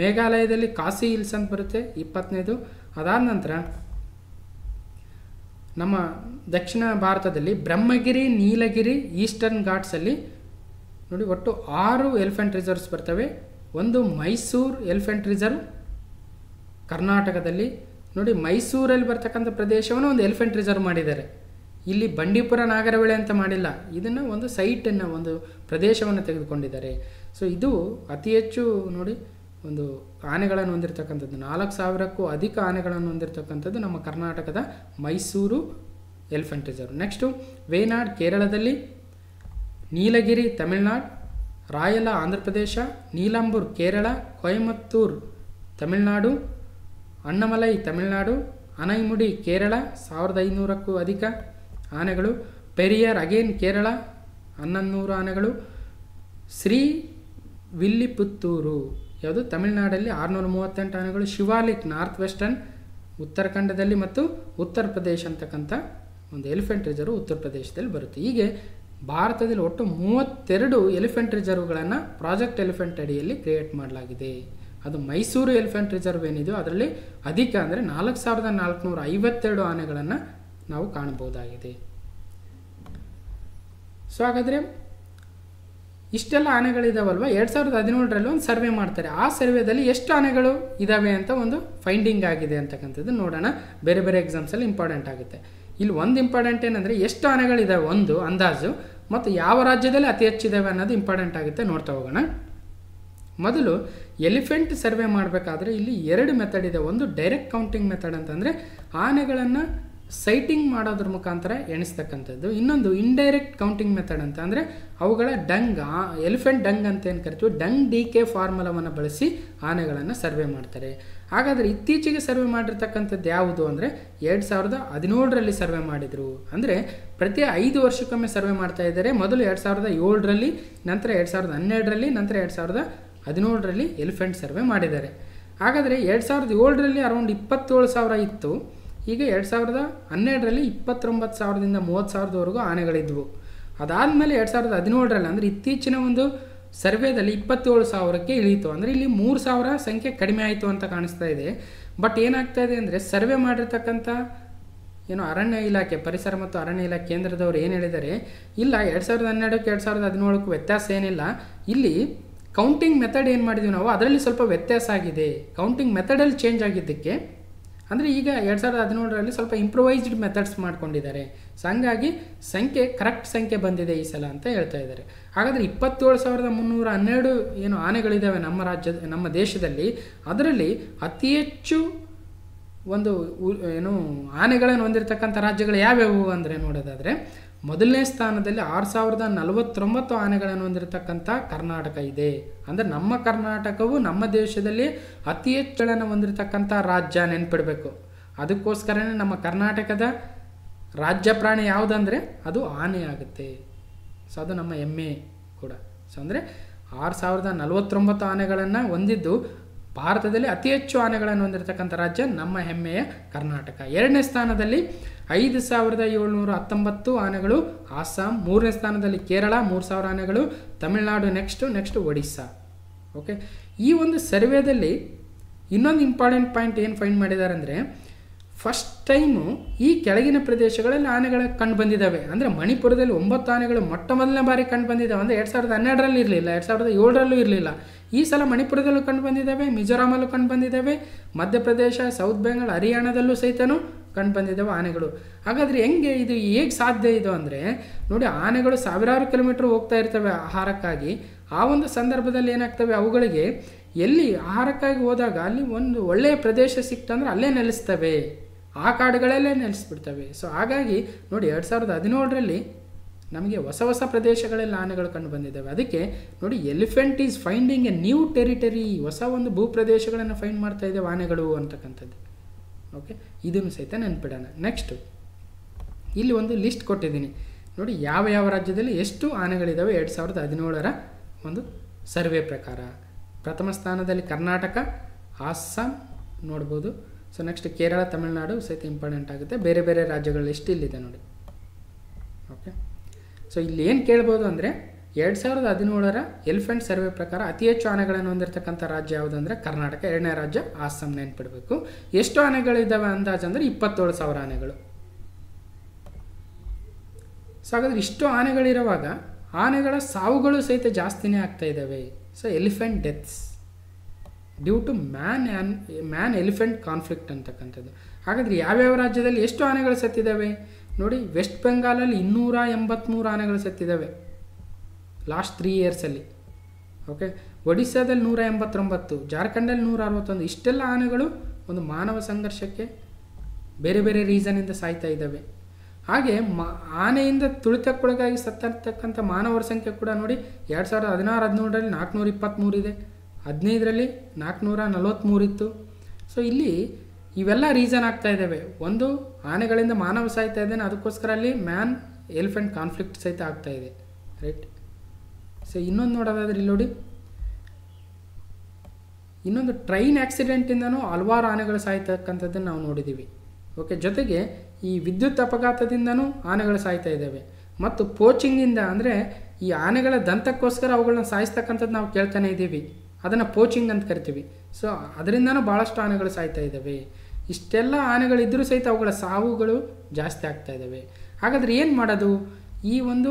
ಮೇಘಾಲಯದಲ್ಲಿ ಕಾಸಿ ಹಿಲ್ಸ್ ಅಂತ ಬರುತ್ತೆ ಇಪ್ಪತ್ತನೇದು ಅದಾದ ನಂತರ ನಮ್ಮ ದಕ್ಷಿಣ ಭಾರತದಲ್ಲಿ ಬ್ರಹ್ಮಗಿರಿ ನೀಲಗಿರಿ ಈಸ್ಟರ್ನ್ ಘಾಟ್ಸಲ್ಲಿ ನೋಡಿ ಒಟ್ಟು ಆರು ಎಲಿಫೆಂಟ್ ರಿಸರ್ವ್ಸ್ ಬರ್ತವೆ ಒಂದು ಮೈಸೂರು ಎಲಿಫೆಂಟ್ ರಿಸರ್ವ್ ಕರ್ನಾಟಕದಲ್ಲಿ ನೋಡಿ ಮೈಸೂರಲ್ಲಿ ಬರ್ತಕ್ಕಂಥ ಪ್ರದೇಶವನ್ನು ಒಂದು ಎಲಿಫೆಂಟ್ ರಿಸರ್ವ್ ಮಾಡಿದ್ದಾರೆ ಇಲ್ಲಿ ಬಂಡೀಪುರ ನಾಗರಹೊಳೆ ಅಂತ ಮಾಡಿಲ್ಲ ಇದನ್ನು ಒಂದು ಸೈಟನ್ನು ಒಂದು ಪ್ರದೇಶವನ್ನು ತೆಗೆದುಕೊಂಡಿದ್ದಾರೆ ಸೊ ಇದು ಅತಿ ಹೆಚ್ಚು ನೋಡಿ ಒಂದು ಆನೆಗಳನ್ನು ಹೊಂದಿರತಕ್ಕಂಥದ್ದು ನಾಲ್ಕು ಸಾವಿರಕ್ಕೂ ಅಧಿಕ ಆನೆಗಳನ್ನು ಹೊಂದಿರತಕ್ಕಂಥದ್ದು ನಮ್ಮ ಕರ್ನಾಟಕದ Mysuru elephant reserve next Wayanad ಕೇರಳದಲ್ಲಿ ನೀಲಗಿರಿ ತಮಿಳ್ನಾಡು ರಾಯಲ ಆಂಧ್ರ ಪ್ರದೇಶ ನೀಲಾಂಬೂರ್ ಕೇರಳ ಕೊಯಮತ್ತೂರು ತಮಿಳುನಾಡು ಅಣ್ಣಮಲೈ ತಮಿಳುನಾಡು ಅನೈಮುಡಿ ಕೇರಳ ಸಾವಿರದ ಐನೂರಕ್ಕೂ ಅಧಿಕ ಆನೆಗಳು ಪೆರಿಯರ್ ಅಗೇನ್ ಕೇರಳ ಹನ್ನೊಂದು ನೂರು ಆನೆಗಳು ಶ್ರೀ ವಿಲ್ಲಿಪುತ್ತೂರು ಯಾವುದು ತಮಿಳುನಾಡಲ್ಲಿ ಆರುನೂರ ಮೂವತ್ತೆಂಟು ಆನೆಗಳು ಶಿವಾಲಿಕ್ ನಾರ್ತ್ ವೆಸ್ಟರ್ನ್ ಉತ್ತರಾಖಂಡದಲ್ಲಿ ಮತ್ತು ಉತ್ತರ ಪ್ರದೇಶ ಅಂತಕ್ಕಂಥ ಒಂದು ಎಲಿಫೆಂಟ್ ರಿಸರ್ವ್ ಉತ್ತರ ಪ್ರದೇಶದಲ್ಲಿ ಬರುತ್ತೆ ಹೀಗೆ ಭಾರತದಲ್ಲಿ ಒಟ್ಟು ಮೂವತ್ತೆರಡು ಎಲಿಫೆಂಟ್ ರಿಸರ್ವ್ಗಳನ್ನು ಪ್ರಾಜೆಕ್ಟ್ ಎಲಿಫೆಂಟ್ ಅಡಿಯಲ್ಲಿ ಕ್ರಿಯೇಟ್ ಮಾಡಲಾಗಿದೆ ಅದು ಮೈಸೂರು ಎಲಿಫೆಂಟ್ ರಿಸರ್ವ್ ಏನಿದೆಯೋ ಅದರಲ್ಲಿ ಅಧಿಕ ಅಂದರೆ ನಾಲ್ಕು ಸಾವಿರದ ನಾಲ್ಕುನೂರ ಐವತ್ತೆರಡು ಆನೆಗಳನ್ನು ನಾವು ಕಾಣಬಹುದಾಗಿದೆ ಸೊ ಹಾಗಾದರೆ ಇಷ್ಟೆಲ್ಲ ಆನೆಗಳಿದಾವಲ್ವ ಎರಡು ಸಾವಿರದ ಹದಿನೇಳರಲ್ಲಿ ಒಂದು ಸರ್ವೆ ಮಾಡ್ತಾರೆ ಆ ಸರ್ವೆದಲ್ಲಿ ಎಷ್ಟು ಆನೆಗಳು ಇದ್ದಾವೆ ಅಂತ ಒಂದು ಫೈಂಡಿಂಗ್ ಆಗಿದೆ ಅಂತಕ್ಕಂಥದ್ದು ನೋಡೋಣ ಬೇರೆ ಬೇರೆ ಎಕ್ಸಾಮ್ಸಲ್ಲಿ ಇಂಪಾರ್ಟೆಂಟ್ ಆಗುತ್ತೆ ಇಲ್ಲಿ ಒಂದು ಇಂಪಾರ್ಟೆಂಟ್ ಏನಂದರೆ ಎಷ್ಟು ಆನೆಗಳಿದ್ದಾವೆ ಒಂದು ಅಂದಾಜು ಮತ್ತು ಯಾವ ರಾಜ್ಯದಲ್ಲಿ ಅತಿ ಹೆಚ್ಚಿದ್ದಾವೆ ಅನ್ನೋದು ಇಂಪಾರ್ಟೆಂಟ್ ಆಗುತ್ತೆ ನೋಡ್ತಾ ಹೋಗೋಣ ಮೊದಲು ಎಲಿಫೆಂಟ್ ಸರ್ವೆ ಮಾಡಬೇಕಾದ್ರೆ ಇಲ್ಲಿ ಎರಡು ಮೆಥಡ್ ಇದೆ ಒಂದು ಡೈರೆಕ್ಟ್ ಕೌಂಟಿಂಗ್ ಮೆಥಡ್ ಅಂತಂದರೆ ಆನೆಗಳನ್ನು ಸೈಟಿಂಗ್ ಮಾಡೋದ್ರ ಮುಖಾಂತರ ಎಣಿಸ್ತಕ್ಕಂಥದ್ದು ಇನ್ನೊಂದು ಇಂಡೈರೆಕ್ಟ್ ಕೌಂಟಿಂಗ್ ಮೆಥಡ್ ಅಂತ ಅಂದರೆ ಅವುಗಳ ಡಂಗ್ ಎಲಿಫೆಂಟ್ ಡಂಗ್ ಅಂತ ಏನು ಕರಿತೀವಿ ಡಂಗ್ ಡಿ ಕೆ ಫಾರ್ಮುಲಾವನ್ನು ಬಳಸಿ ಆನೆಗಳನ್ನು ಸರ್ವೆ ಮಾಡ್ತಾರೆ ಹಾಗಾದರೆ ಇತ್ತೀಚೆಗೆ ಸರ್ವೆ ಮಾಡಿರ್ತಕ್ಕಂಥದ್ದು ಯಾವುದು ಅಂದರೆ ಎರಡು ಸಾವಿರದ ಹದಿನೇಳರಲ್ಲಿ ಸರ್ವೆ ಮಾಡಿದರು ಅಂದರೆ ಪ್ರತಿ ಐದು ವರ್ಷಕ್ಕೊಮ್ಮೆ ಸರ್ವೆ ಮಾಡ್ತಾ ಇದ್ದಾರೆ ಮೊದಲು ಎರಡು ಸಾವಿರದ ಏಳರಲ್ಲಿ ನಂತರ ಎರಡು ಸಾವಿರದ ಹನ್ನೆರಡರಲ್ಲಿ ನಂತರ ಎರಡು ಸಾವಿರದ ಹದಿನೇಳರಲ್ಲಿ ಎಲಿಫೆಂಟ್ ಸರ್ವೆ ಮಾಡಿದ್ದಾರೆ ಹಾಗಾದರೆ ಎರಡು ಸಾವಿರದ ಏಳರಲ್ಲಿ ಅರೌಂಡ್ ಇಪ್ಪತ್ತೇಳು ಸಾವಿರ ಇತ್ತು ಈಗ ಎರಡು ಸಾವಿರದ ಹನ್ನೆರಡರಲ್ಲಿ ಇಪ್ಪತ್ತೊಂಬತ್ತು ಸಾವಿರದಿಂದ ಮೂವತ್ತು ಸಾವಿರದವರೆಗೂ ಆನೆಗಳಿದ್ವು ಅದಾದಮೇಲೆ ಎರಡು ಸಾವಿರದ ಹದಿನೇಳರಲ್ಲಿ ಅಂದರೆ ಇತ್ತೀಚಿನ ಒಂದು ಸರ್ವೇದಲ್ಲಿ ಇಪ್ಪತ್ತೇಳು ಸಾವಿರಕ್ಕೆ ಇಳೀತು ಅಂದರೆ ಇಲ್ಲಿ ಮೂರು ಸಾವಿರ ಸಂಖ್ಯೆ ಕಡಿಮೆ ಆಯಿತು ಅಂತ ಕಾಣಿಸ್ತಾ ಇದೆ ಬಟ್ ಏನಾಗ್ತಾ ಇದೆ ಅಂದರೆ ಸರ್ವೆ ಮಾಡಿರ್ತಕ್ಕಂಥ ಏನು ಅರಣ್ಯ ಇಲಾಖೆ ಪರಿಸರ ಮತ್ತು ಅರಣ್ಯ ಇಲಾಖೆ ಕೇಂದ್ರದವರು ಏನು ಹೇಳಿದ್ದಾರೆ ಇಲ್ಲ ಎರಡು ಸಾವಿರದ ಹನ್ನೆರಡಕ್ಕೆ ಎರಡು ಸಾವಿರದ ಹದಿನೇಳಕ್ಕೂ ವ್ಯತ್ಯಾಸ ಏನಿಲ್ಲ ಇಲ್ಲಿ ಕೌಂಟಿಂಗ್ ಮೆಥಡ್ ಏನು ಮಾಡಿದ್ವಿ ನಾವು ಅದರಲ್ಲಿ ಸ್ವಲ್ಪ ವ್ಯತ್ಯಾಸ ಆಗಿದೆ ಕೌಂಟಿಂಗ್ ಮೆಥಡಲ್ಲಿ ಚೇಂಜ್ ಆಗಿದ್ದಕ್ಕೆ ಅಂದರೆ ಈಗ ಎರಡು ಸಾವಿರದ ಹದಿನೇಳರಲ್ಲಿ ಸ್ವಲ್ಪ ಇಂಪ್ರೊವೈಸ್ಡ್ ಮೆಥಡ್ಸ್ ಮಾಡ್ಕೊಂಡಿದ್ದಾರೆ ಸೊ ಹಂಗಾಗಿ ಸಂಖ್ಯೆ ಕರೆಕ್ಟ್ ಸಂಖ್ಯೆ ಬಂದಿದೆ ಈ ಸಲ ಅಂತ ಹೇಳ್ತಾ ಇದ್ದಾರೆ ಹಾಗಾದರೆ ಇಪ್ಪತ್ತೇಳು ಸಾವಿರದ ಮುನ್ನೂರ ಹನ್ನೆರಡು ಏನು ಆನೆಗಳಿದ್ದಾವೆ ನಮ್ಮ ರಾಜ್ಯದ ನಮ್ಮ ದೇಶದಲ್ಲಿ ಅದರಲ್ಲಿ ಅತಿ ಹೆಚ್ಚು ಒಂದು ಉ- ಏನು ಆನೆಗಳನ್ನು ಹೊಂದಿರತಕ್ಕಂಥ ರಾಜ್ಯಗಳು ಯಾವ್ಯಾವು ಅಂದರೆ ನೋಡೋದಾದರೆ ಮೊದಲನೇ ಸ್ಥಾನದಲ್ಲಿ ಆರು ಸಾವಿರದ ನಲವತ್ತೊಂಬತ್ತು ಆನೆಗಳನ್ನು ಹೊಂದಿರತಕ್ಕಂಥ ಕರ್ನಾಟಕ ಇದೆ ಅಂದರೆ ನಮ್ಮ ಕರ್ನಾಟಕವು ನಮ್ಮ ದೇಶದಲ್ಲಿ ಅತಿ ಹೆಚ್ಚಳನ್ನು ಹೊಂದಿರತಕ್ಕಂಥ ರಾಜ್ಯ ನೆನ್ಪಿಡಬೇಕು ಅದಕ್ಕೋಸ್ಕರನೇ ನಮ್ಮ ಕರ್ನಾಟಕದ ರಾಜ್ಯ ಪ್ರಾಣಿ ಯಾವುದಂದರೆ ಅದು ಆನೆ ಆಗುತ್ತೆ ಸೊ ಅದು ನಮ್ಮ ಹೆಮ್ಮೆ ಕೂಡ ಸೊ ಅಂದರೆ ಆರು ಸಾವಿರದ ನಲವತ್ತೊಂಬತ್ತು ಆನೆಗಳನ್ನು ಹೊಂದಿದ್ದು ಭಾರತದಲ್ಲಿ ಅತಿ ಹೆಚ್ಚು ಆನೆಗಳನ್ನು ಹೊಂದಿರತಕ್ಕಂಥ ರಾಜ್ಯ ನಮ್ಮ ಹೆಮ್ಮೆಯ ಕರ್ನಾಟಕ ಎರಡನೇ ಸ್ಥಾನದಲ್ಲಿ ಐದು ಸಾವಿರದ ಏಳ್ನೂರ ಹತ್ತೊಂಬತ್ತು ಆನೆಗಳು ಆಸಾಂ ಮೂರನೇ ಸ್ಥಾನದಲ್ಲಿ ಕೇರಳ ಮೂರು ಸಾವಿರ ಆನೆಗಳು Tamil Nadu next next Odisha okay ಈ ಒಂದು ಸರ್ವೇದಲ್ಲಿ ಇನ್ನೊಂದು ಇಂಪಾರ್ಟೆಂಟ್ ಪಾಯಿಂಟ್ ಏನು ಫೈಂಡ್ ಮಾಡಿದ್ದಾರೆ ಅಂದರೆ ಫಸ್ಟ್ ಟೈಮು ಈ ಕೆಳಗಿನ ಪ್ರದೇಶಗಳಲ್ಲಿ ಆನೆಗಳು ಕಂಡು ಬಂದಿದ್ದಾವೆ ಅಂದರೆ ಮಣಿಪುರದಲ್ಲಿ ಒಂಬತ್ತು ಆನೆಗಳು ಮೊಟ್ಟ ಮೊದಲನೇ ಬಾರಿ ಕಂಡು ಬಂದಿದ್ದಾವೆ ಅಂದರೆ ಎರಡು ಸಾವಿರದ ಹನ್ನೆರಡರಲ್ಲಿ ಇರಲಿಲ್ಲ ಎರಡು ಸಾವಿರದ ಏಳರಲ್ಲೂ ಇರಲಿಲ್ಲ ಈ ಸಲ ಮಣಿಪುರದಲ್ಲೂ ಕಂಡು ಬಂದಿದ್ದಾವೆ ಮಿಜೋರಾಮಲ್ಲೂ ಕಂಡು ಬಂದಿದ್ದಾವೆ ಮಧ್ಯಪ್ರದೇಶ ಸೌತ್ ಬೆಂಗಾಲ್ ಹರಿಯಾಣದಲ್ಲೂ ಸಹಿತನೂ ಕಂಡು ಬಂದಿದ್ದಾವೆ ಆನೆಗಳು ಹಾಗಾದರೆ ಹೆಂಗೆ ಇದು ಹೇಗೆ ಸಾಧ್ಯ ಇದು ಅಂದರೆ ನೋಡಿ ಆನೆಗಳು ಸಾವಿರಾರು ಕಿಲೋಮೀಟ್ರ್ ಹೋಗ್ತಾ ಇರ್ತವೆ ಆಹಾರಕ್ಕಾಗಿ ಆ ಒಂದು ಸಂದರ್ಭದಲ್ಲಿ ಏನಾಗ್ತವೆ ಅವುಗಳಿಗೆ ಎಲ್ಲಿ ಆಹಾರಕ್ಕಾಗಿ ಹೋದಾಗ ಅಲ್ಲಿ ಒಂದು ಒಳ್ಳೆಯ ಪ್ರದೇಶ ಸಿಕ್ತಂದ್ರೆ ಅಲ್ಲೇ ನೆಲೆಸ್ತವೆ ಆ ಕಾಡುಗಳಲ್ಲೇ ನೆಲೆಸ್ಬಿಡ್ತವೆ ಸೊ ಹಾಗಾಗಿ ನೋಡಿ ಎರಡು ಸಾವಿರದ ಹದಿನೇಳರಲ್ಲಿ ನಮಗೆ ಹೊಸ ಹೊಸ ಪ್ರದೇಶಗಳಲ್ಲಿ ಆನೆಗಳು ಕಂಡು ಬಂದಿದ್ದಾವೆ ಅದಕ್ಕೆ ನೋಡಿ elephant is finding a new territory ಹೊಸ ಒಂದು ಭೂ ಪ್ರದೇಶಗಳನ್ನು ಫೈಂಡ್ ಮಾಡ್ತಾ ಇದ್ದೇವೆ ಆನೆಗಳು ಅಂತಕ್ಕಂಥದ್ದು ಓಕೆ ಇದನ್ನು ಸಹಿತ ನೆನ್ಪಿಡೋಣ ನೆಕ್ಸ್ಟು ಇಲ್ಲಿ ಒಂದು ಲಿಸ್ಟ್ ಕೊಟ್ಟಿದ್ದೀನಿ ನೋಡಿ ಯಾವ ಯಾವ ರಾಜ್ಯದಲ್ಲಿ ಎಷ್ಟು ಆನೆಗಳಿದ್ದಾವೆ ಎರಡು ಸಾವಿರದ ಹದಿನೇಳರ ಒಂದು ಸರ್ವೆ ಪ್ರಕಾರ ಪ್ರಥಮ ಸ್ಥಾನದಲ್ಲಿ ಕರ್ನಾಟಕ ಆಸ್ಸಾಂ ನೋಡ್ಬೋದು ಸೊ ನೆಕ್ಸ್ಟ್ ಕೇರಳ ತಮಿಳುನಾಡು ಸಹಿತ ಇಂಪಾರ್ಟೆಂಟ್ ಆಗುತ್ತೆ ಬೇರೆ ಬೇರೆ ರಾಜ್ಯಗಳಲ್ಲಿ ಎಷ್ಟು ಇಲ್ಲಿದೆ ನೋಡಿ ಓಕೆ ಸೊ ಇಲ್ಲಿ ಏನು ಕೇಳ್ಬೋದು ಅಂದರೆ ಎರಡು ಸಾವಿರದ ಹದಿನೇಳರ ಎಲಿಫೆಂಟ್ ಸರ್ವೆ ಪ್ರಕಾರ ಅತಿ ಹೆಚ್ಚು ಆನೆಗಳನ್ನು ಹೊಂದಿರತಕ್ಕಂಥ ರಾಜ್ಯ ಯಾವುದು ಅಂದರೆ ಕರ್ನಾಟಕ ಎರಡನೇ ರಾಜ್ಯ ಆಸ್ಸಾಂ ನೆನ್ಪಿಡಬೇಕು ಎಷ್ಟು ಆನೆಗಳಿದ್ದಾವೆ ಅಂದಾಜು ಅಂದರೆ ಇಪ್ಪತ್ತೇಳು ಸಾವಿರ ಆನೆಗಳು ಸೊ ಹಾಗಾದ್ರೆ ಇಷ್ಟು ಆನೆಗಳಿರುವಾಗ ಆನೆಗಳ ಸಾವುಗಳು ಸಹಿತ ಜಾಸ್ತಿನೇ ಆಗ್ತಾ ಇದ್ದಾವೆ so elephant deaths due to man an man elephant conflict ಅಂತಕ್ಕಂಥದ್ದು ಹಾಗಾದರೆ ಯಾವ್ಯಾವ ರಾಜ್ಯದಲ್ಲಿ ಎಷ್ಟು ಆನೆಗಳು ಸತ್ತಿದ್ದಾವೆ ನೋಡಿ ವೆಸ್ಟ್ ಬೆಂಗಾಲಲ್ಲಿ ಇನ್ನೂರ ಎಂಬತ್ತ್ಮೂರು ಆನೆಗಳು ಸತ್ತಿದ್ದಾವೆ ಲಾಸ್ಟ್ ತ್ರೀ ಇಯರ್ಸಲ್ಲಿ ಓಕೆ ಒಡಿಸ್ಸಾದಲ್ಲಿ ನೂರ ಎಂಬತ್ತೊಂಬತ್ತು ಜಾರ್ಖಂಡಲ್ಲಿ ನೂರ ಅರವತ್ತೊಂದು ಇಷ್ಟೆಲ್ಲ ಆನೆಗಳು ಒಂದು ಮಾನವ ಸಂಘರ್ಷಕ್ಕೆ ಬೇರೆ ಬೇರೆ ರೀಸನಿಂದ ಸಾಯ್ತಾ ಇದ್ದಾವೆ ಹಾಗೆ ಮ ಆನೆಯಿಂದ ತುಳಿತಕ್ಕೊಳಗಾಗಿ ಸತ್ತಿರ್ತಕ್ಕಂಥ ಮಾನವರ ಸಂಖ್ಯೆ ಕೂಡ ನೋಡಿ ಎರಡು ಸಾವಿರದ ಹದಿನಾರು ಹದಿನೇಳರಲ್ಲಿ ನಾಲ್ಕುನೂರ ಇಪ್ಪತ್ತ್ಮೂರು ಇದೆ ಹದಿನೈದರಲ್ಲಿ ನಾಲ್ಕುನೂರ ನಲವತ್ತ್ಮೂರಿತ್ತು ಸೊ ಇಲ್ಲಿ ಇವೆಲ್ಲ ರೀಸನ್ ಆಗ್ತಾ ಇದ್ದಾವೆ ಒಂದು ಆನೆಗಳಿಂದ ಮಾನವ ಸಾಯ್ತಾ ಇದ್ದಾನೆ ಅದಕ್ಕೋಸ್ಕರ ಅಲ್ಲಿ ಮ್ಯಾನ್ ಎಲಿಫೆಂಟ್ ಕಾನ್ಫ್ಲಿಕ್ಟ್ ಸಹಿತ ಆಗ್ತಾ ಇದೆ ರೈಟ್ ಸೊ ಇನ್ನೊಂದು ನೋಡೋದಾದ್ರೆ ಇಲ್ಲಿ ನೋಡಿ ಇನ್ನೊಂದು ಟ್ರೈನ್ ಆಕ್ಸಿಡೆಂಟಿಂದನೂ ಹಲವಾರು ಆನೆಗಳು ಸಾಯ್ತಕ್ಕಂಥದ್ದನ್ನು ನಾವು ನೋಡಿದ್ದೀವಿ ಓಕೆ ಜೊತೆಗೆ ಈ ವಿದ್ಯುತ್ ಅಪಘಾತದಿಂದನೂ ಆನೆಗಳು ಸಾಯ್ತಾ ಇದ್ದಾವೆ ಮತ್ತು ಪೋಚಿಂಗಿಂದ ಅಂದರೆ ಈ ಆನೆಗಳ ದಂತಕ್ಕೋಸ್ಕರ ಅವುಗಳನ್ನ ಸಾಯಿಸ್ತಕ್ಕಂಥದ್ದು ನಾವು ಕೇಳ್ತಾನೆ ಇದ್ದೀವಿ ಅದನ್ನು ಪೋಚಿಂಗ್ ಅಂತ ಕರಿತೀವಿ ಸೊ ಅದರಿಂದನೂ ಭಾಳಷ್ಟು ಆನೆಗಳು ಸಾಯ್ತಾ ಇದ್ದಾವೆ ಇಷ್ಟೆಲ್ಲ ಆನೆಗಳಿದ್ದರೂ ಸಹಿತ ಅವುಗಳ ಸಾವುಗಳು ಜಾಸ್ತಿ ಆಗ್ತಾ ಇದ್ದಾವೆ ಹಾಗಾದರೆ ಏನು ಮಾಡೋದು ಈ ಒಂದು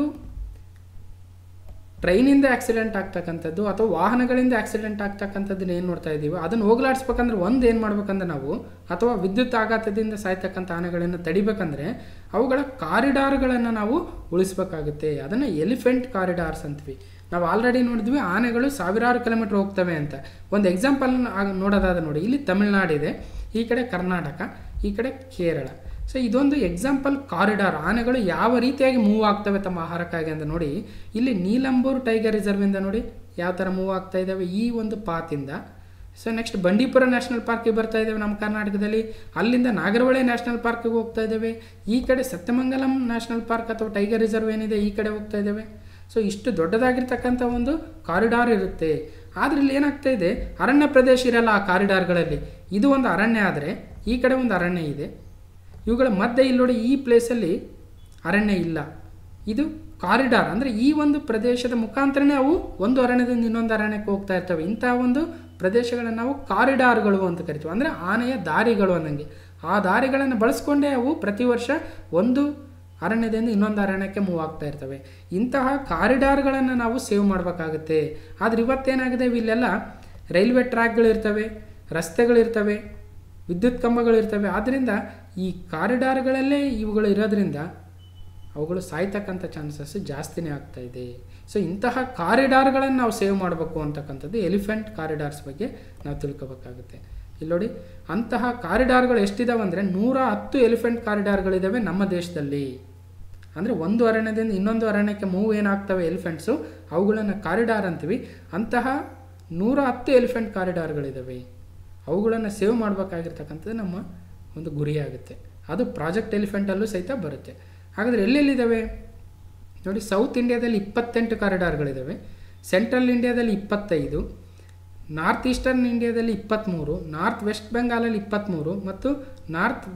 ಟ್ರೈನಿಂದ ಆಕ್ಸಿಡೆಂಟ್ ಆಗ್ತಕ್ಕಂಥದ್ದು ಅಥವಾ ವಾಹನಗಳಿಂದ ಆಕ್ಸಿಡೆಂಟ್ ಆಗ್ತಕ್ಕಂಥದ್ದನ್ನ ಏನು ನೋಡ್ತಾ ಇದ್ದೀವಿ ಅದನ್ನು ಹೋಗ್ಲಾಡಿಸ್ಬೇಕಂದ್ರೆ ಒಂದು ಏನು ಮಾಡ್ಬೇಕಂದ್ರೆ ನಾವು ಅಥವಾ ವಿದ್ಯುತ್ ಆಘಾತದಿಂದ ಸಾಯ್ತಕ್ಕಂಥ ಆನೆಗಳನ್ನು ತಡಿಬೇಕಂದ್ರೆ ಅವುಗಳ ಕಾರಿಡಾರ್ಗಳನ್ನು ನಾವು ಉಳಿಸ್ಬೇಕಾಗುತ್ತೆ ಅದನ್ನು ಎಲಿಫೆಂಟ್ ಕಾರಿಡಾರ್ಸ್ ಅಂತೀವಿ ನಾವು ಆಲ್ರೆಡಿ ನೋಡಿದ್ವಿ ಆನೆಗಳು ಸಾವಿರಾರು ಕಿಲೋಮೀಟ್ರ್ ಹೋಗ್ತವೆ ಅಂತ ಒಂದು ಎಕ್ಸಾಂಪಲ್ ನೋಡೋದಾದ ನೋಡಿ ಇಲ್ಲಿ ತಮಿಳ್ನಾಡಿದೆ ಈ ಕಡೆ ಕರ್ನಾಟಕ ಈ ಕಡೆ ಕೇರಳ ಸೊ ಇದೊಂದು ಎಕ್ಸಾಂಪಲ್ ಕಾರಿಡಾರ್ ಆನೆಗಳು ಯಾವ ರೀತಿಯಾಗಿ ಮೂವ್ ಆಗ್ತವೆ ತಮ್ಮ ಆಹಾರಕ್ಕಾಗಿ ಅಂತ ನೋಡಿ ಇಲ್ಲಿ ನೀಲಂಬೂರು ಟೈಗರ್ ರಿಸರ್ವಿಂದ ನೋಡಿ ಯಾವ ಥರ ಮೂವ್ ಆಗ್ತಾ ಇದ್ದಾವೆ ಈ ಒಂದು ಪಾತಿಂದ ಸೊ ನೆಕ್ಸ್ಟ್ ಬಂಡೀಪುರ ನ್ಯಾಷನಲ್ ಪಾರ್ಕಿಗೆ ಬರ್ತಾ ಇದ್ದೇವೆ ನಮ್ಮ ಕರ್ನಾಟಕದಲ್ಲಿ ಅಲ್ಲಿಂದ ನಾಗರಹೊಳೆ ನ್ಯಾಷನಲ್ ಪಾರ್ಕಿಗೆ ಹೋಗ್ತಾ ಇದ್ದೇವೆ ಈ ಕಡೆ ಸತ್ಯಮಂಗಲಂ ನ್ಯಾಷನಲ್ ಪಾರ್ಕ್ ಅಥವಾ ಟೈಗರ್ ರಿಸರ್ವ್ ಏನಿದೆ ಈ ಕಡೆ ಹೋಗ್ತಾ ಇದ್ದೇವೆ ಸೊ ಇಷ್ಟು ದೊಡ್ಡದಾಗಿರ್ತಕ್ಕಂಥ ಒಂದು ಕಾರಿಡಾರ್ ಇರುತ್ತೆ ಆದರೆ ಇಲ್ಲಿ ಏನಾಗ್ತಾ ಇದೆ ಅರಣ್ಯ ಪ್ರದೇಶ ಇರಲ್ಲ ಆ ಕಾರಿಡಾರ್ಗಳಲ್ಲಿ ಇದು ಒಂದು ಅರಣ್ಯ ಆದರೆ ಈ ಕಡೆ ಒಂದು ಅರಣ್ಯ ಇದೆ ಇವುಗಳ ಮಧ್ಯೆ ಇಲ್ಲಿ ನೋಡಿ ಈ ಪ್ಲೇಸಲ್ಲಿ ಅರಣ್ಯ ಇಲ್ಲ ಇದು ಕಾರಿಡಾರ್ ಅಂದರೆ ಈ ಒಂದು ಪ್ರದೇಶದ ಮುಖಾಂತರನೇ ಅವು ಒಂದು ಅರಣ್ಯದಿಂದ ಇನ್ನೊಂದು ಅರಣ್ಯಕ್ಕೆ ಹೋಗ್ತಾ ಇರ್ತವೆ ಇಂತಹ ಒಂದು ಪ್ರದೇಶಗಳನ್ನು ನಾವು ಕಾರಿಡಾರ್ಗಳು ಅಂತ ಕರಿತೀವಿ ಅಂದರೆ ಆನೆಯ ದಾರಿಗಳು ಅನ್ನಂಗೆ ಆ ದಾರಿಗಳನ್ನು ಬಳಸ್ಕೊಂಡೇ ಅವು ಪ್ರತಿ ವರ್ಷ ಒಂದು ಅರಣ್ಯದಿಂದ ಇನ್ನೊಂದು ಅರಣ್ಯಕ್ಕೆ ಮೂವ್ ಆಗ್ತಾ ಇರ್ತವೆ ಇಂತಹ ಕಾರಿಡಾರ್ಗಳನ್ನು ನಾವು ಸೇವ್ ಮಾಡಬೇಕಾಗುತ್ತೆ ಆದರೆ ಇವತ್ತೇನಾಗಿದೆ ಇಲ್ಲೆಲ್ಲ ರೈಲ್ವೆ ಟ್ರ್ಯಾಕ್ಗಳಿರ್ತವೆ ರಸ್ತೆಗಳಿರ್ತವೆ ವಿದ್ಯುತ್ ಕಂಬಗಳಿರ್ತವೆ ಆದ್ದರಿಂದ ಈ ಕಾರಿಡಾರ್ಗಳಲ್ಲೇ ಇವುಗಳು ಇರೋದ್ರಿಂದ ಅವುಗಳು ಸಾಯ್ತಕ್ಕಂಥ ಚಾನ್ಸಸ್ ಜಾಸ್ತಿನೇ ಆಗ್ತಾ ಇದೆ ಸೊ ಇಂತಹ ಕಾರಿಡಾರ್ಗಳನ್ನು ನಾವು ಸೇವ್ ಮಾಡಬೇಕು ಅಂತಕ್ಕಂಥದ್ದು ಎಲಿಫೆಂಟ್ ಕಾರಿಡಾರ್ಸ್ ಬಗ್ಗೆ ನಾವು ತಿಳ್ಕೊಬೇಕಾಗುತ್ತೆ ಇಲ್ಲಿ ನೋಡಿ ಅಂತಹ ಕಾರಿಡಾರ್ಗಳು ಎಷ್ಟಿದಾವೆ ಅಂದರೆ ನೂರ ಹತ್ತು ಎಲಿಫೆಂಟ್ ಕಾರಿಡಾರ್ಗಳಿದ್ದಾವೆ ನಮ್ಮ ದೇಶದಲ್ಲಿ ಅಂದರೆ ಒಂದು ಅರಣ್ಯದಿಂದ ಇನ್ನೊಂದು ಅರಣ್ಯಕ್ಕೆ ಮೂವ್ ಏನಾಗ್ತವೆ ಎಲಿಫೆಂಟ್ಸು ಅವುಗಳನ್ನು ಕಾರಿಡಾರ್ ಅಂತೀವಿ ಅಂತಹ ನೂರ ಹತ್ತು ಎಲಿಫೆಂಟ್ ಕಾರಿಡಾರ್ಗಳಿದ್ದಾವೆ ಅವುಗಳನ್ನು ಸೇವ್ ಮಾಡಬೇಕಾಗಿರ್ತಕ್ಕಂಥದ್ದು ನಮ್ಮ ಒಂದು ಗುರಿಯಾಗುತ್ತೆ ಅದು ಪ್ರಾಜೆಕ್ಟ್ ಎಲಿಫೆಂಟಲ್ಲೂ ಸಹಿತ ಬರುತ್ತೆ ಹಾಗಾದರೆ ಎಲ್ಲೆಲ್ಲಿದ್ದಾವೆ ನೋಡಿ ಸೌತ್ ಇಂಡಿಯಾದಲ್ಲಿ ಇಪ್ಪತ್ತೆಂಟು ಕಾರಿಡಾರ್ಗಳಿದ್ದಾವೆ ಸೆಂಟ್ರಲ್ ಇಂಡಿಯಾದಲ್ಲಿ ಇಪ್ಪತ್ತೈದು ನಾರ್ತ್ ಈಸ್ಟರ್ನ್ ಇಂಡಿಯಾದಲ್ಲಿ ಇಪ್ಪತ್ತ್ಮೂರು ನಾರ್ತ್ ವೆಸ್ಟ್ ಬೆಂಗಾಲಲ್ಲಿ ಇಪ್ಪತ್ತ್ಮೂರು ಮತ್ತು ನಾರ್ತ್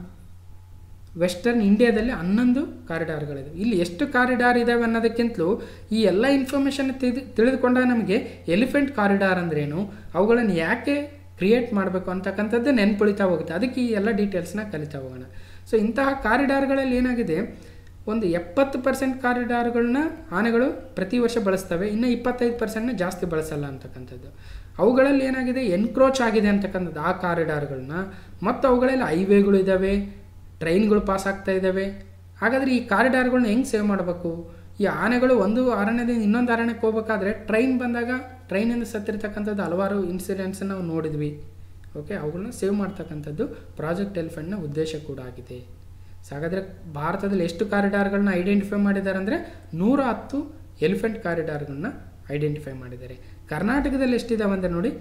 ವೆಸ್ಟರ್ನ್ ಇಂಡಿಯಾದಲ್ಲಿ ಹನ್ನೊಂದು ಕಾರಿಡಾರ್ಗಳಿವೆ ಇಲ್ಲಿ ಎಷ್ಟು ಕಾರಿಡಾರ್ ಇದ್ದಾವೆ ಅನ್ನೋದಕ್ಕಿಂತಲೂ ಈ ಎಲ್ಲ ಇನ್ಫಾರ್ಮೇಷನ್ ತಿಳಿದು ತಿಳಿದುಕೊಂಡಾಗ ನಮಗೆ ಎಲಿಫೆಂಟ್ ಕಾರಿಡಾರ್ ಅಂದ್ರೇನು ಅವುಗಳನ್ನು ಯಾಕೆ ಕ್ರಿಯೇಟ್ ಮಾಡಬೇಕು ಅಂತಕ್ಕಂಥದ್ದು ನೆನ್ಪುಳಿತಾ ಹೋಗುತ್ತೆ ಅದಕ್ಕೆ ಈ ಎಲ್ಲ ಡೀಟೇಲ್ಸ್ನ ಕಲಿತಾ ಹೋಗೋಣ ಸೊ ಇಂತಹ ಕಾರಿಡಾರ್ಗಳಲ್ಲಿ ಏನಾಗಿದೆ ಒಂದು ಎಪ್ಪತ್ತು ಪರ್ಸೆಂಟ್ ಕಾರಿಡಾರ್ಗಳನ್ನ ಆನೆಗಳು ಪ್ರತಿ ವರ್ಷ ಬಳಸ್ತವೆ ಇನ್ನು ಇಪ್ಪತ್ತೈದು ಪರ್ಸೆಂಟ್ನ ಜಾಸ್ತಿ ಬಳಸಲ್ಲ ಅಂತಕ್ಕಂಥದ್ದು ಅವುಗಳಲ್ಲಿ ಏನಾಗಿದೆ ಎನ್ಕ್ರೋಚ್ ಆಗಿದೆ ಅಂತಕ್ಕಂಥದ್ದು ಆ ಕಾರಿಡಾರ್ಗಳನ್ನ ಮತ್ತು ಅವುಗಳಲ್ಲಿ ಹೈವೇಗಳು ಇದ್ದಾವೆ ಟ್ರೈನ್ಗಳು ಪಾಸ್ ಆಗ್ತಾ ಇದ್ದಾವೆ ಹಾಗಾದರೆ ಈ ಕಾರಿಡಾರ್ಗಳನ್ನ ಹೆಂಗೆ ಸೇವ್ ಮಾಡಬೇಕು ಈ ಆನೆಗಳು ಒಂದು ಅರಣ್ಯದಿಂದ ಇನ್ನೊಂದು ಅರಣ್ಯಕ್ಕೆ ಹೋಗ್ಬೇಕಾದ್ರೆ ಟ್ರೈನ್ ಬಂದಾಗ ಟ್ರೈನಿಂದ ಸತ್ತಿರ್ತಕ್ಕಂಥದ್ದು ಹಲವಾರು ಇನ್ಸಿಡೆಂಟ್ಸನ್ನು ನಾವು ನೋಡಿದ್ವಿ ಓಕೆ ಅವುಗಳನ್ನ ಸೇವ್ ಮಾಡ್ತಕ್ಕಂಥದ್ದು ಪ್ರಾಜೆಕ್ಟ್ ಎಲಿಫೆಂಟ್ನ ಉದ್ದೇಶ ಕೂಡ ಆಗಿದೆ ಸೊ ಹಾಗಾದರೆ ಭಾರತದಲ್ಲಿ ಎಷ್ಟು ಕಾರಿಡಾರ್ಗಳನ್ನ ಐಡೆಂಟಿಫೈ ಮಾಡಿದ್ದಾರೆ ಅಂದರೆ ನೂರ ಹತ್ತು ಎಲಿಫೆಂಟ್ ಕಾರಿಡಾರ್ಗಳನ್ನ ಐಡೆಂಟಿಫೈ ಮಾಡಿದ್ದಾರೆ ಕರ್ನಾಟಕದಲ್ಲಿ ಎಷ್ಟಿದಾವೆ ಅಂದರೆ ನೋಡಿ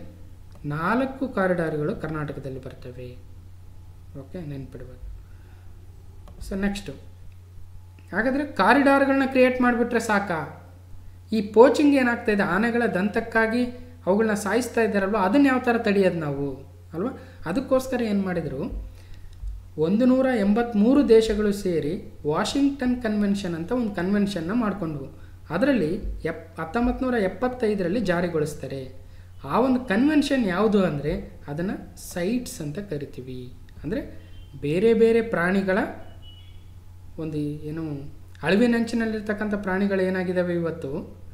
ನಾಲ್ಕು ಕಾರಿಡಾರ್ಗಳು ಕರ್ನಾಟಕದಲ್ಲಿ ಬರ್ತವೆ ಓಕೆ ನೆನ್ಪಿಡ್ಬೇಕು ಸೊ ನೆಕ್ಸ್ಟು ಹಾಗಾದರೆ ಕಾರಿಡಾರ್ಗಳನ್ನ ಕ್ರಿಯೇಟ್ ಮಾಡಿಬಿಟ್ರೆ ಸಾಕಾ ಈ ಪೋಚಿಂಗ್ ಏನಾಗ್ತಾ ಇದೆ ಆನೆಗಳ ದಂತಕ್ಕಾಗಿ ಅವುಗಳನ್ನ ಸಾಯಿಸ್ತಾ ಇದ್ದಾರಲ್ವ ಅದನ್ನು ಯಾವ ಥರ ತಡೆಯೋದು ನಾವು ಅಲ್ವಾ ಅದಕ್ಕೋಸ್ಕರ ಏನು ಮಾಡಿದರು ಒಂದು ನೂರ ಎಂಬತ್ತ್ಮೂರು ದೇಶಗಳು ಸೇರಿ ವಾಷಿಂಗ್ಟನ್ ಕನ್ವೆನ್ಷನ್ ಅಂತ ಒಂದು ಕನ್ವೆನ್ಷನ್ನ ಮಾಡಿಕೊಂಡ್ವು ಅದರಲ್ಲಿ ಎಪ್ ಹತ್ತೊಂಬತ್ತು ನೂರ ಎಪ್ಪತ್ತೈದರಲ್ಲಿ ಜಾರಿಗೊಳಿಸ್ತಾರೆ ಆ ಒಂದು ಕನ್ವೆನ್ಷನ್ ಯಾವುದು ಅಂದರೆ ಅದನ್ನು ಸೈಟ್ಸ್ ಅಂತ ಕರಿತೀವಿ ಅಂದರೆ ಬೇರೆ ಬೇರೆ ಪ್ರಾಣಿಗಳ ಒಂದು ಏನು ಅಳಿವಿನಂಚಿನಲ್ಲಿರ್ತಕ್ಕಂಥ ಪ್ರಾಣಿಗಳು ಏನಾಗಿದ್ದಾವೆ ಇವತ್ತು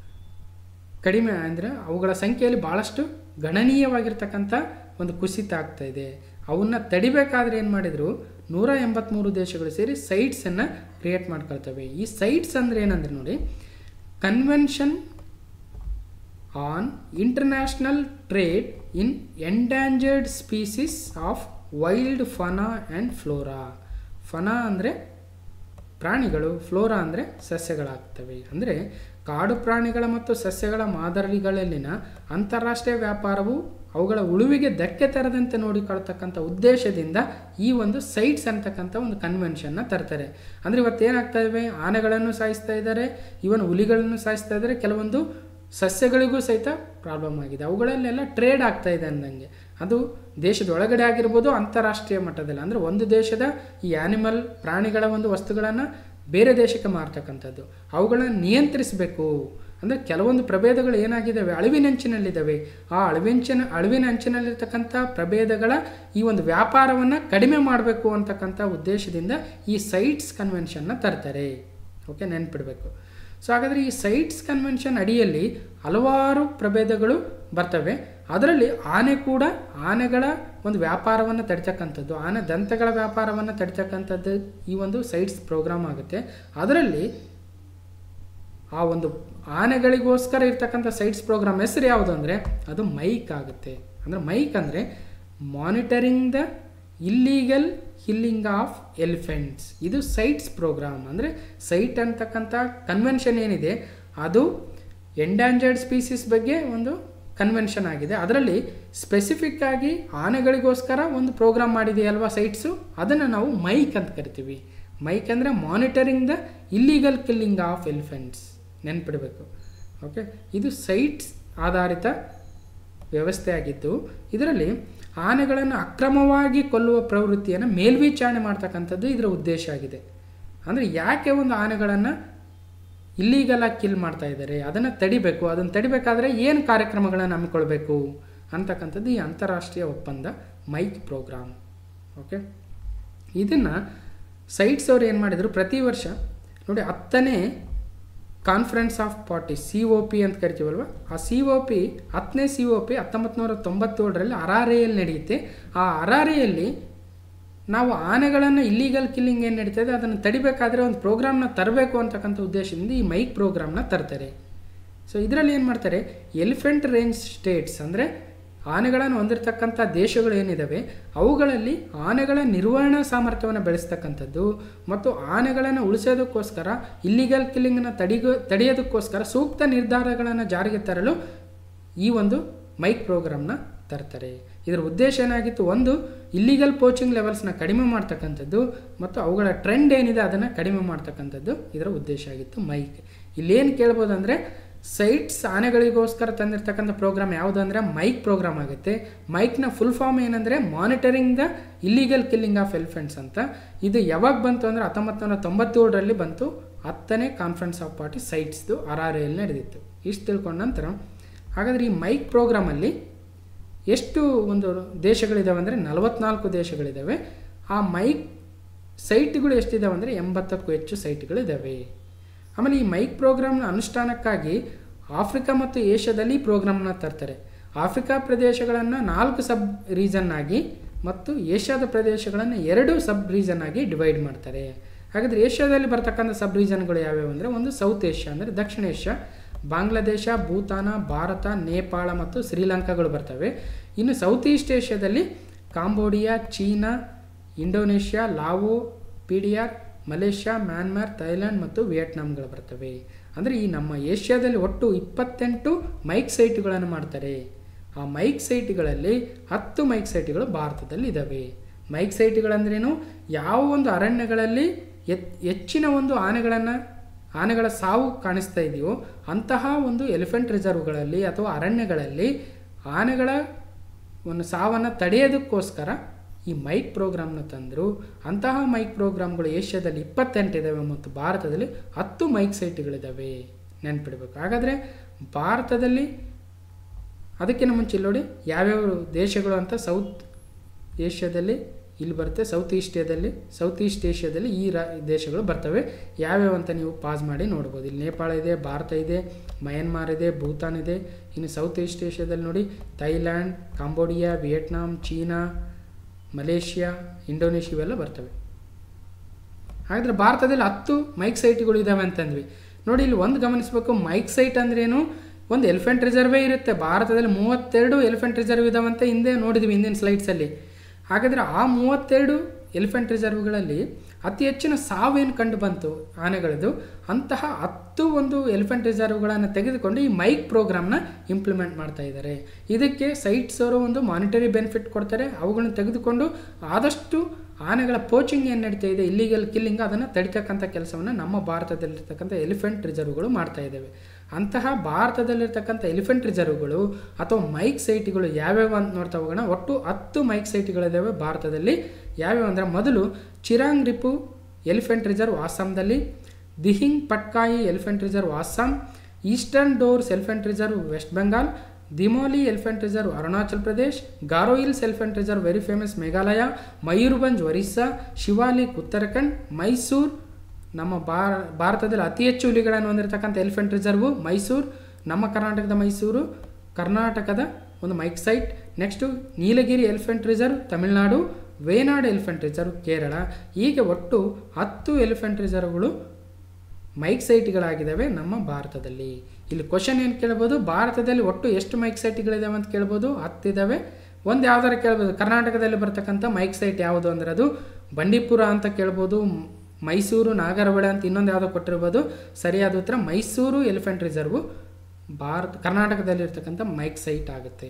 ಕಡಿಮೆ ಅಂದರೆ ಅವುಗಳ ಸಂಖ್ಯೆಯಲ್ಲಿ ಭಾಳಷ್ಟು ಗಣನೀಯವಾಗಿರ್ತಕ್ಕಂಥ ಒಂದು ಕುಸಿತ ಆಗ್ತಾ ಇದೆ ಅವನ್ನ ತಡಿಬೇಕಾದ್ರೆ ಏನು ಮಾಡಿದರು ನೂರ ಎಂಬತ್ತ್ಮೂರು ದೇಶಗಳು ಸೇರಿ ಸೈಟ್ಸನ್ನು ಕ್ರಿಯೇಟ್ ಮಾಡ್ಕೊಳ್ತವೆ ಈ ಸೈಟ್ಸ್ ಅಂದರೆ ಏನಂದ್ರೆ ನೋಡಿ convention on international trade in endangered species of wild fauna and flora fauna ಅಂದರೆ ಪ್ರಾಣಿಗಳು ಫ್ಲೋರಾ ಅಂದರೆ ಸಸ್ಯಗಳಾಗ್ತವೆ ಅಂದರೆ ಕಾಡು ಪ್ರಾಣಿಗಳ ಮತ್ತು ಸಸ್ಯಗಳ ಮಾದರಿಗಳಲ್ಲಿನ ಅಂತಾರಾಷ್ಟ್ರೀಯ ವ್ಯಾಪಾರವು ಅವುಗಳ ಉಳುವಿಗೆ ಧಕ್ಕೆ ತರದಂತೆ ನೋಡಿಕೊಳ್ತಕ್ಕಂಥ ಉದ್ದೇಶದಿಂದ ಈ ಒಂದು ಸೈಟ್ಸ್ ಅಂತಕ್ಕಂಥ ಒಂದು ಕನ್ವೆನ್ಷನ್ನ ತರ್ತಾರೆ ಅಂದರೆ ಇವತ್ತು ಏನಾಗ್ತಾ ಇವೆ ಆನೆಗಳನ್ನು ಸಾಯಿಸ್ತಾ ಇದ್ದಾರೆ ಇವನ್ ಹುಲಿಗಳನ್ನು ಸಾಯಿಸ್ತಾ ಇದ್ದಾರೆ ಕೆಲವೊಂದು ಸಸ್ಯಗಳಿಗೂ ಸಹಿತ ಪ್ರಾಬ್ಲಮ್ ಆಗಿದೆ ಅವುಗಳಲ್ಲೆಲ್ಲ ಟ್ರೇಡ್ ಆಗ್ತಾ ಇದೆ ಅಂದಂಗೆ ಅದು ದೇಶದ ಒಳಗಡೆ ಆಗಿರ್ಬೋದು ಅಂತಾರಾಷ್ಟ್ರೀಯ ಮಟ್ಟದಲ್ಲಿ ಅಂದರೆ ಒಂದು ದೇಶದ ಈ ಆ್ಯನಿಮಲ್ ಪ್ರಾಣಿಗಳ ಒಂದು ವಸ್ತುಗಳನ್ನು ಬೇರೆ ದೇಶಕ್ಕೆ ಮಾರ್ತಕ್ಕಂಥದ್ದು ಅವುಗಳನ್ನು ನಿಯಂತ್ರಿಸಬೇಕು ಅಂದರೆ ಕೆಲವೊಂದು ಪ್ರಭೇದಗಳು ಏನಾಗಿದ್ದಾವೆ ಅಳಿವಿನಂಚಿನಲ್ಲಿದ್ದಾವೆ ಆ ಅಳಿವಿಂಚಿನ ಅಳಿವಿನ ಅಂಚಿನಲ್ಲಿರ್ತಕ್ಕಂಥ ಪ್ರಭೇದಗಳ ಈ ಒಂದು ವ್ಯಾಪಾರವನ್ನು ಕಡಿಮೆ ಮಾಡಬೇಕು ಅಂತಕ್ಕಂಥ ಉದ್ದೇಶದಿಂದ ಈ ಸೈಟ್ಸ್ ಕನ್ವೆನ್ಷನ್ನ ತರ್ತಾರೆ ಓಕೆ ನೆನ್ಪಿಡಬೇಕು ಸೊ ಹಾಗಾದರೆ ಈ ಸೈಟ್ಸ್ ಕನ್ವೆನ್ಷನ್ ಅಡಿಯಲ್ಲಿ ಹಲವಾರು ಪ್ರಭೇದಗಳು ಬರ್ತವೆ ಅದರಲ್ಲಿ ಆನೆ ಕೂಡ ಆನೆಗಳ ಒಂದು ವ್ಯಾಪಾರವನ್ನು ತಡಿತಕ್ಕಂಥದ್ದು ಆನೆ ದಂತಗಳ ವ್ಯಾಪಾರವನ್ನು ತಡಿತಕ್ಕಂಥದ್ದು ಈ ಒಂದು ಸೈಟ್ಸ್ ಪ್ರೋಗ್ರಾಮ್ ಆಗುತ್ತೆ ಅದರಲ್ಲಿ ಆ ಒಂದು ಆನೆಗಳಿಗೋಸ್ಕರ ಇರ್ತಕ್ಕಂಥ ಸೈಟ್ಸ್ ಪ್ರೋಗ್ರಾಮ್ ಹೆಸರು ಯಾವುದು ಅಂದರೆ ಅದು ಮೈಕ್ ಆಗುತ್ತೆ ಅಂದರೆ ಮೈಕ್ ಅಂದರೆ monitoring the illegal killing of elephants ಇದು ಸೈಟ್ಸ್ ಪ್ರೋಗ್ರಾಮ್ ಅಂದರೆ ಸೈಟ್ ಅಂತಕ್ಕಂಥ ಕನ್ವೆನ್ಷನ್ ಏನಿದೆ ಅದು ಎಂಡ್ಯಾಂಜರ್ಡ್ ಸ್ಪೀಸೀಸ್ ಬಗ್ಗೆ ಒಂದು ಕನ್ವೆನ್ಷನ್ ಆಗಿದೆ ಅದರಲ್ಲಿ ಸ್ಪೆಸಿಫಿಕ್ ಆಗಿ ಆನೆಗಳಿಗೋಸ್ಕರ ಒಂದು ಪ್ರೋಗ್ರಾಮ್ ಮಾಡಿದೆಯಲ್ವಾ ಸೈಟ್ಸು ಅದನ್ನು ನಾವು ಮೈಕ್ ಅಂತ ಕರಿತೀವಿ ಮೈಕ್ ಅಂದರೆ monitoring the illegal killing of elephants ನೆನ್ಪಿಡಬೇಕು ಓಕೆ ಇದು ಸೈಟ್ಸ್ ಆಧಾರಿತ ವ್ಯವಸ್ಥೆ ಆಗಿದ್ದು ಇದರಲ್ಲಿ ಆನೆಗಳನ್ನು ಅಕ್ರಮವಾಗಿ ಕೊಲ್ಲುವ ಪ್ರವೃತ್ತಿಯನ್ನು ಮೇಲ್ವಿಚಾರಣೆ ಮಾಡ್ತಕ್ಕಂಥದ್ದು ಇದರ ಉದ್ದೇಶ ಆಗಿದೆ ಅಂದರೆ ಯಾಕೆ ಒಂದು ಆನೆಗಳನ್ನು ಇಲ್ಲೀಗಲಾಗಿ ಕಿಲ್ ಮಾಡ್ತಾ ಇದ್ದಾರೆ ಅದನ್ನು ತಡಿಬೇಕು ಅದನ್ನು ತಡಿಬೇಕಾದ್ರೆ ಏನು ಕಾರ್ಯಕ್ರಮಗಳನ್ನು ಹಮ್ಮಿಕೊಳ್ಬೇಕು ಅಂತಕ್ಕಂಥದ್ದು ಈ ಅಂತಾರಾಷ್ಟ್ರೀಯ ಒಪ್ಪಂದ ಮೈಕ್ ಪ್ರೋಗ್ರಾಮ್ ಓಕೆ ಇದನ್ನು ಸೈಟ್ಸ್ ಅವ್ರು ಏನು ಮಾಡಿದರು ಪ್ರತಿ ವರ್ಷ ನೋಡಿ ಹತ್ತನೇ conference of party C O P ಅಂತ ಕರಿತೀವಲ್ವ ಆ ಸಿ ಒ ಪಿ ಹತ್ತನೇ ಸಿ ಒ ಪಿ ಹತ್ತೊಂಬತ್ತು ನೂರ ತೊಂಬತ್ತೇಳರಲ್ಲಿ ಅರಾರೆಯಲ್ಲಿ ನಡೆಯುತ್ತೆ ಆ ಅರಾರೆಯಲ್ಲಿ ನಾವು ಆನೆಗಳನ್ನು ಇಲ್ಲೀಗಲ್ ಕಿಲ್ಲಿಂಗ್ ಏನು ನಡೀತದೆ ಅದನ್ನು ತಡಿಬೇಕಾದ್ರೆ ಒಂದು ಪ್ರೋಗ್ರಾಮ್ನ ತರಬೇಕು ಅಂತಕ್ಕಂಥ ಉದ್ದೇಶದಿಂದ ಈ ಮೈಕ್ ಪ್ರೋಗ್ರಾಮ್ನ ತರ್ತಾರೆ ಸೊ ಇದರಲ್ಲಿ ಏನು ಮಾಡ್ತಾರೆ ಎಲಿಫೆಂಟ್ ರೇಂಜ್ ಸ್ಟೇಟ್ಸ್ ಅಂದರೆ ಆನೆಗಳನ್ನು ಹೊಂದಿರತಕ್ಕಂಥ ದೇಶಗಳು ಏನಿದ್ದಾವೆ ಅವುಗಳಲ್ಲಿ ಆನೆಗಳ ನಿರ್ವಹಣಾ ಸಾಮರ್ಥ್ಯವನ್ನು ಬೆಳೆಸ್ತಕ್ಕಂಥದ್ದು ಮತ್ತು ಆನೆಗಳನ್ನು ಉಳಿಸೋದಕ್ಕೋಸ್ಕರ ಇಲ್ಲಿಗಲ್ ಕಿಲ್ಲಿಂಗನ್ನು ತಡಿಗೋ ತಡೆಯೋದಕ್ಕೋಸ್ಕರ ಸೂಕ್ತ ನಿರ್ಧಾರಗಳನ್ನು ಜಾರಿಗೆ ತರಲು ಈ ಒಂದು ಮೈಕ್ ಪ್ರೋಗ್ರಾಮ್ನ ತರ್ತಾರೆ ಇದರ ಉದ್ದೇಶ ಏನಾಗಿತ್ತು ಒಂದು ಇಲ್ಲಿಗಲ್ ಪೋಚಿಂಗ್ ಲೆವೆಲ್ಸ್ನ ಕಡಿಮೆ ಮಾಡ್ತಕ್ಕಂಥದ್ದು ಮತ್ತು ಅವುಗಳ ಟ್ರೆಂಡ್ ಏನಿದೆ ಅದನ್ನು ಕಡಿಮೆ ಮಾಡ್ತಕ್ಕಂಥದ್ದು ಇದರ ಉದ್ದೇಶ ಆಗಿತ್ತು ಮೈಕ್ ಇಲ್ಲೇನು ಕೇಳ್ಬೋದು ಅಂದರೆ ಸೈಟ್ಸ್ ಆನೆಗಳಿಗೋಸ್ಕರ ತಂದಿರತಕ್ಕಂಥ ಪ್ರೋಗ್ರಾಮ್ ಯಾವುದು ಅಂದರೆ ಮೈಕ್ ಪ್ರೋಗ್ರಾಮ್ ಆಗುತ್ತೆ ಮೈಕ್ನ ಫುಲ್ ಫಾರ್ಮ್ ಏನಂದರೆ monitoring the illegal killing of elephants ಅಂತ ಇದು ಯಾವಾಗ ಬಂತು ಅಂದರೆ ಹತ್ತೊಂಬತ್ತು ನೂರ ತೊಂಬತ್ತೇಳರಲ್ಲಿ ಬಂತು ಹತ್ತನೇ ಕಾನ್ಫರೆನ್ಸ್ ಆಫ್ ಪಾರ್ಟಿ ಸೈಟ್ಸ್ದು ಆರ್ ಆರ್ ಎಲ್ಲಿ ನಡೆದಿತ್ತು ಇಷ್ಟು ತಿಳ್ಕೊಂಡ ನಂತರ ಹಾಗಾದರೆ ಈ ಮೈಕ್ ಪ್ರೋಗ್ರಾಮಲ್ಲಿ ಎಷ್ಟು ಒಂದು ದೇಶಗಳಿದ್ದಾವೆ ಅಂದರೆ ನಲವತ್ನಾಲ್ಕು ದೇಶಗಳಿದ್ದಾವೆ ಆ ಮೈಕ್ ಸೈಟ್ಗಳು ಎಷ್ಟಿದ್ದಾವೆ ಅಂದರೆ ಎಂಬತ್ತಕ್ಕೂ ಹೆಚ್ಚು ಸೈಟ್ಗಳಿದ್ದಾವೆ ಆಮೇಲೆ ಈ ಮೈಕ್ ಪ್ರೋಗ್ರಾಮ್ನ ಅನುಷ್ಠಾನಕ್ಕಾಗಿ ಆಫ್ರಿಕಾ ಮತ್ತು ಏಷ್ಯಾದಲ್ಲಿ ಪ್ರೋಗ್ರಾಮ್ನ ತರ್ತಾರೆ ಆಫ್ರಿಕಾ ಪ್ರದೇಶಗಳನ್ನು ನಾಲ್ಕು ಸಬ್ ರೀಜನ್ ಆಗಿ ಮತ್ತು ಏಷ್ಯಾದ ಪ್ರದೇಶಗಳನ್ನು ಎರಡು ಸಬ್ ರೀಜನ್ ಆಗಿ ಡಿವೈಡ್ ಮಾಡ್ತಾರೆ ಹಾಗಾದರೆ ಏಷ್ಯಾದಲ್ಲಿ ಬರ್ತಕ್ಕಂಥ ಸಬ್ ರೀಜನ್ಗಳು ಯಾವ್ಯಾವು ಅಂದರೆ ಒಂದು ಸೌತ್ ಏಷ್ಯಾ ಅಂದರೆ ದಕ್ಷಿಣ ಏಷ್ಯಾ ಬಾಂಗ್ಲಾದೇಶ ಭೂತಾನ ಭಾರತ ನೇಪಾಳ ಮತ್ತು ಶ್ರೀಲಂಕಾಗಳು ಬರ್ತವೆ ಇನ್ನು ಸೌತ್ ಈಸ್ಟ್ ಏಷ್ಯಾದಲ್ಲಿ Cambodia China Indonesia Lao PDR Malaysia Myanmar Thailand ಮತ್ತು ವಿಯೆಟ್ನಾಂಗಳು ಬರ್ತವೆ ಅಂದರೆ ಈ ನಮ್ಮ ಏಷ್ಯಾದಲ್ಲಿ ಒಟ್ಟು ಇಪ್ಪತ್ತೆಂಟು ಮೈಕ್ ಸೈಟ್ಗಳನ್ನು ಮಾಡ್ತಾರೆ ಆ ಮೈಕ್ ಸೈಟ್ಗಳಲ್ಲಿ ಹತ್ತು ಮೈಕ್ ಸೈಟ್ಗಳು ಭಾರತದಲ್ಲಿ ಇದ್ದಾವೆ ಮೈಕ್ ಸೈಟ್ಗಳಂದ್ರೇನು ಯಾವ ಒಂದು ಅರಣ್ಯಗಳಲ್ಲಿ ಎತ್ ಹೆಚ್ಚಿನ ಒಂದು ಆನೆಗಳನ್ನು ಆನೆಗಳ ಸಾವು ಕಾಣಿಸ್ತಾ ಇದೆಯೋ ಅಂತಹ ಒಂದು ಎಲಿಫೆಂಟ್ ರಿಸರ್ವ್ಗಳಲ್ಲಿ ಅಥವಾ ಅರಣ್ಯಗಳಲ್ಲಿ ಆನೆಗಳ ಒಂದು ಸಾವನ್ನು ತಡೆಯೋದಕ್ಕೋಸ್ಕರ ಈ ಮೈಕ್ ಪ್ರೋಗ್ರಾಮ್ನ ತಂದರು ಅಂತಹ ಮೈಕ್ ಪ್ರೋಗ್ರಾಮ್ಗಳು ಏಷ್ಯಾದಲ್ಲಿ ಇಪ್ಪತ್ತೆಂಟಿದ್ದಾವೆ ಮತ್ತು ಭಾರತದಲ್ಲಿ ಹತ್ತು ಮೈಕ್ ಸೈಟ್ಗಳಿದ್ದಾವೆ ನೆನ್ಪಿಡಬೇಕು ಹಾಗಾದರೆ ಭಾರತದಲ್ಲಿ ಅದಕ್ಕಿಂತ ಮುಂಚೆ ಇಲ್ಲಿ ನೋಡಿ ಯಾವ್ಯಾವ ದೇಶಗಳು ಅಂತ ಸೌತ್ ಏಷ್ಯಾದಲ್ಲಿ ಇಲ್ಲಿ ಬರುತ್ತೆ ಸೌತ್ ಈಸ್ಟ್ ಏಷ್ಯಾದಲ್ಲಿ ಸೌತ್ ಈಸ್ಟ್ ಏಷ್ಯಾದಲ್ಲಿ ಈ ರಾ ದೇಶಗಳು ಬರ್ತವೆ ಯಾವ್ಯಾವ ಅಂತ ನೀವು ಪಾಸ್ ಮಾಡಿ ನೋಡ್ಬೋದು ಇಲ್ಲಿ ನೇಪಾಳ ಇದೆ ಭಾರತ ಇದೆ ಮಯನ್ಮಾರ್ ಇದೆ ಭೂತಾನ್ ಇದೆ ಇನ್ನು ಸೌತ್ ಈಸ್ಟ್ ಏಷ್ಯಾದಲ್ಲಿ ನೋಡಿ Thailand Cambodia Vietnam China Malaysia Indonesia ಇವೆಲ್ಲ ಬರ್ತವೆ ಹಾಗಾದರೆ ಭಾರತದಲ್ಲಿ ಹತ್ತು ಮೈಕ್ ಸೈಟ್ಗಳು ಇದ್ದಾವೆ ಅಂತಂದ್ವಿ ನೋಡಿ ಇಲ್ಲಿ ಒಂದು ಗಮನಿಸಬೇಕು ಮೈಕ್ ಸೈಟ್ ಅಂದ್ರೇನು ಒಂದು ಎಲಿಫೆಂಟ್ ರಿಸರ್ವೇ ಇರುತ್ತೆ ಭಾರತದಲ್ಲಿ ಮೂವತ್ತೆರಡು ಎಲಿಫೆಂಟ್ ರಿಸರ್ವ್ ಇದಾವಂತ ಹಿಂದೆ ನೋಡಿದ್ವಿ ಹಿಂದಿನ ಸ್ಲೈಡ್ಸಲ್ಲಿ ಹಾಗಾದರೆ ಆ ಮೂವತ್ತೆರಡು ಎಲಿಫೆಂಟ್ ರಿಸರ್ವ್ಗಳಲ್ಲಿ ಅತಿ ಹೆಚ್ಚಿನ ಸಾವೇನು ಕಂಡು ಬಂತು ಆನೆಗಳದ್ದು ಅಂತಹ ಹತ್ತು ಒಂದು ಎಲಿಫೆಂಟ್ ರಿಸರ್ವ್ಗಳನ್ನು ತೆಗೆದುಕೊಂಡು ಈ ಮೈಕ್ ಪ್ರೋಗ್ರಾಮ್ನ ಇಂಪ್ಲಿಮೆಂಟ್ ಮಾಡ್ತಾ ಇದ್ದಾರೆ ಇದಕ್ಕೆ ಸೈಟ್ಸ್ ಅವರು ಒಂದು ಮಾನಿಟರಿ ಬೆನಿಫಿಟ್ ಕೊಡ್ತಾರೆ ಅವುಗಳನ್ನ ತೆಗೆದುಕೊಂಡು ಆದಷ್ಟು ಆನೆಗಳ ಪೋಚಿಂಗ್ ಏನು ನಡೀತಾ ಇದೆ ಇಲ್ಲಿಗಲ್ ಕಿಲ್ಲಿಂಗ್ ಅದನ್ನು ತಡಿತಕ್ಕಂಥ ಕೆಲಸವನ್ನು ನಮ್ಮ ಭಾರತದಲ್ಲಿರ್ತಕ್ಕಂಥ ಎಲಿಫೆಂಟ್ ರಿಸರ್ವ್ಗಳು ಮಾಡ್ತಾ ಇದ್ದಾವೆ ಅಂತಹ ಭಾರತದಲ್ಲಿರ್ತಕ್ಕಂಥ ಎಲಿಫೆಂಟ್ ರಿಸರ್ವ್ಗಳು ಅಥವಾ ಮೈಕ್ ಸೈಟ್ಗಳು ಯಾವ್ಯಾವ ಅಂತ ನೋಡ್ತಾ ಹೋಗೋಣ ಒಟ್ಟು ಹತ್ತು ಮೈಕ್ ಸೈಟ್ಗಳಿದ್ದಾವೆ ಭಾರತದಲ್ಲಿ ಯಾವ್ಯಾವ ಅಂದರೆ ಮೊದಲು ಚಿರಾಂಗ್ ರಿಪು ಎಲಿಫೆಂಟ್ ರಿಸರ್ವ್ ಆಸಾಮ್ದಲ್ಲಿ Dihing Patkai elephant reserve Assam eastern Dooars elephant reserve west Bengal Dimoli elephant reserve Arunachal Pradesh Garo hills elephant reserve very famous Meghalaya Mayurbhanj Orissa Shivalik Uttarakhand Mysuru ನಮ್ಮ ಭಾರ ಭಾರತದಲ್ಲಿ ಅತಿ ಹೆಚ್ಚು ಹುಲಿಗಳನ್ನು ಹೊಂದಿರತಕ್ಕಂಥ ಎಲಿಫೆಂಟ್ ರಿಸರ್ವು ಮೈಸೂರು ನಮ್ಮ ಕರ್ನಾಟಕದ ಮೈಸೂರು ಕರ್ನಾಟಕದ ಒಂದು MIKE site next Nilgiri elephant reserve Tamil Nadu Wayanad elephant reserve Kerala ಹೀಗೆ ಒಟ್ಟು ಹತ್ತು ಎಲಿಫೆಂಟ್ ರಿಸರ್ವ್ಗಳು ಮೈಕ್ ಸೈಟ್ಗಳಾಗಿದ್ದಾವೆ ನಮ್ಮ ಭಾರತದಲ್ಲಿ ಇಲ್ಲಿ ಕ್ವಶನ್ ಏನು ಕೇಳ್ಬೋದು ಭಾರತದಲ್ಲಿ ಒಟ್ಟು ಎಷ್ಟು ಮೈಕ್ ಸೈಟ್ಗಳಿದಾವೆ ಅಂತ ಕೇಳ್ಬೋದು ಹತ್ತಿದ್ದಾವೆ ಒಂದು ಯಾವ್ದಾರು ಕೇಳ್ಬೋದು ಕರ್ನಾಟಕದಲ್ಲಿ ಬರ್ತಕ್ಕಂಥ ಮೈಕ್ ಸೈಟ್ ಯಾವುದು ಅಂದರೆ ಅದು ಬಂಡೀಪುರ ಅಂತ ಕೇಳ್ಬೋದು ಮೈಸೂರು ನಾಗರಹೊಳೆ ಅಂತ ಇನ್ನೊಂದು ಯಾವುದೋ ಕೊಟ್ಟಿರ್ಬೋದು ಸರಿಯಾದ ಉತ್ತರ ಮೈಸೂರು ಎಲಿಫೆಂಟ್ ರಿಸರ್ವು ಭಾರತ ಕರ್ನಾಟಕದಲ್ಲಿರ್ತಕ್ಕಂಥ ಮೈಕ್ ಸೈಟ್ ಆಗುತ್ತೆ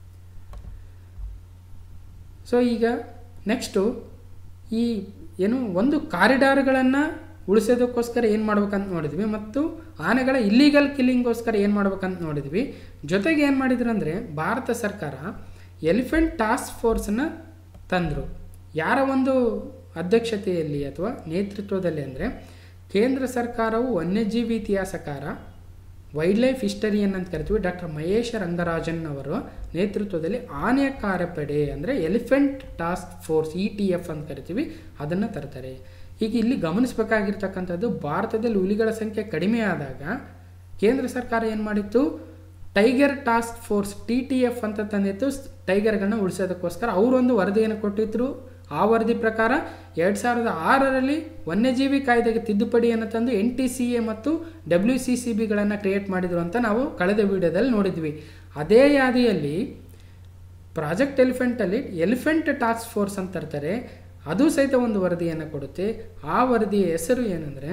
ಸೊ ಈಗ ನೆಕ್ಸ್ಟು ಈ ಏನು ಒಂದು ಕಾರಿಡಾರ್ಗಳನ್ನು ಉಳಿಸೋದಕ್ಕೋಸ್ಕರ ಏನು ಮಾಡ್ಬೇಕಂತ ನೋಡಿದ್ವಿ ಮತ್ತು ಆನೆಗಳ ಇಲ್ಲೀಗಲ್ ಕಿಲ್ಲಿಂಗೋಸ್ಕರ ಏನು ಮಾಡ್ಬೇಕಂತ ನೋಡಿದ್ವಿ ಜೊತೆಗೆ ಏನು ಮಾಡಿದ್ರು ಅಂದರೆ ಭಾರತ ಸರ್ಕಾರ ಎಲಿಫೆಂಟ್ ಟಾಸ್ಕ್ ಫೋರ್ಸನ್ನು ತಂದರು ಯಾರ ಒಂದು ಅಧ್ಯಕ್ಷತೆಯಲ್ಲಿ ಅಥವಾ ನೇತೃತ್ವದಲ್ಲಿ ಅಂದರೆ ಕೇಂದ್ರ ಸರ್ಕಾರವು ವನ್ಯಜೀವಿ ಇತಿಹಾಸಕಾರ ವೈಲ್ಡ್ ಲೈಫ್ ಹಿಸ್ಟರಿಯನ್ ಅಂತ ಕರಿತೀವಿ ಡಾಕ್ಟರ್ ಮಹೇಶ ರಂಗರಾಜನ್ ಅವರ ನೇತೃತ್ವದಲ್ಲಿ ಆನೆ ಕಾರ್ಯಪಡೆ ಅಂದರೆ elephant task force E T F ಅಂತ ಕರಿತೀವಿ ಅದನ್ನು ತರ್ತಾರೆ ಈಗ ಇಲ್ಲಿ ಗಮನಿಸಬೇಕಾಗಿರ್ತಕ್ಕಂಥದ್ದು ಭಾರತದಲ್ಲಿ ಹುಲಿಗಳ ಸಂಖ್ಯೆ ಕಡಿಮೆ ಆದಾಗ ಕೇಂದ್ರ ಸರ್ಕಾರ ಏನು ಮಾಡಿತ್ತು tiger task force T T F ಅಂತ ತಂದಿತ್ತು ಟೈಗರ್ಗಳನ್ನ ಉಳಿಸೋದಕ್ಕೋಸ್ಕರ ಅವರೊಂದು ವರದಿಯನ್ನು ಕೊಟ್ಟಿದ್ರು ಆ ವರದಿ ಪ್ರಕಾರ ಎರಡು ಸಾವಿರದ ಆರರಲ್ಲಿ ವನ್ಯಜೀವಿ ಕಾಯ್ದೆಗೆ ತಿದ್ದುಪಡಿಯನ್ನು ತಂದು ಎನ್ ಟಿ ಸಿ ಎ ಮತ್ತು ಡಬ್ಲ್ಯೂ ಸಿ ಸಿ ಬಿಗಳನ್ನು ಕ್ರಿಯೇಟ್ ಮಾಡಿದರು ಅಂತ ನಾವು ಕಳೆದ ವಿಡಿಯೋದಲ್ಲಿ ನೋಡಿದ್ವಿ ಅದೇ ಯಾದಿಯಲ್ಲಿ ಪ್ರಾಜೆಕ್ಟ್ ಎಲಿಫೆಂಟಲ್ಲಿ ಎಲಿಫೆಂಟ್ ಟಾಸ್ಕ್ ಫೋರ್ಸ್ ಅಂತ ತರ್ತಾರೆ ಅದು ಸಹಿತ ಒಂದು ವರದಿಯನ್ನು ಕೊಡುತ್ತೆ ಆ ವರದಿಯ ಹೆಸರು ಏನಂದರೆ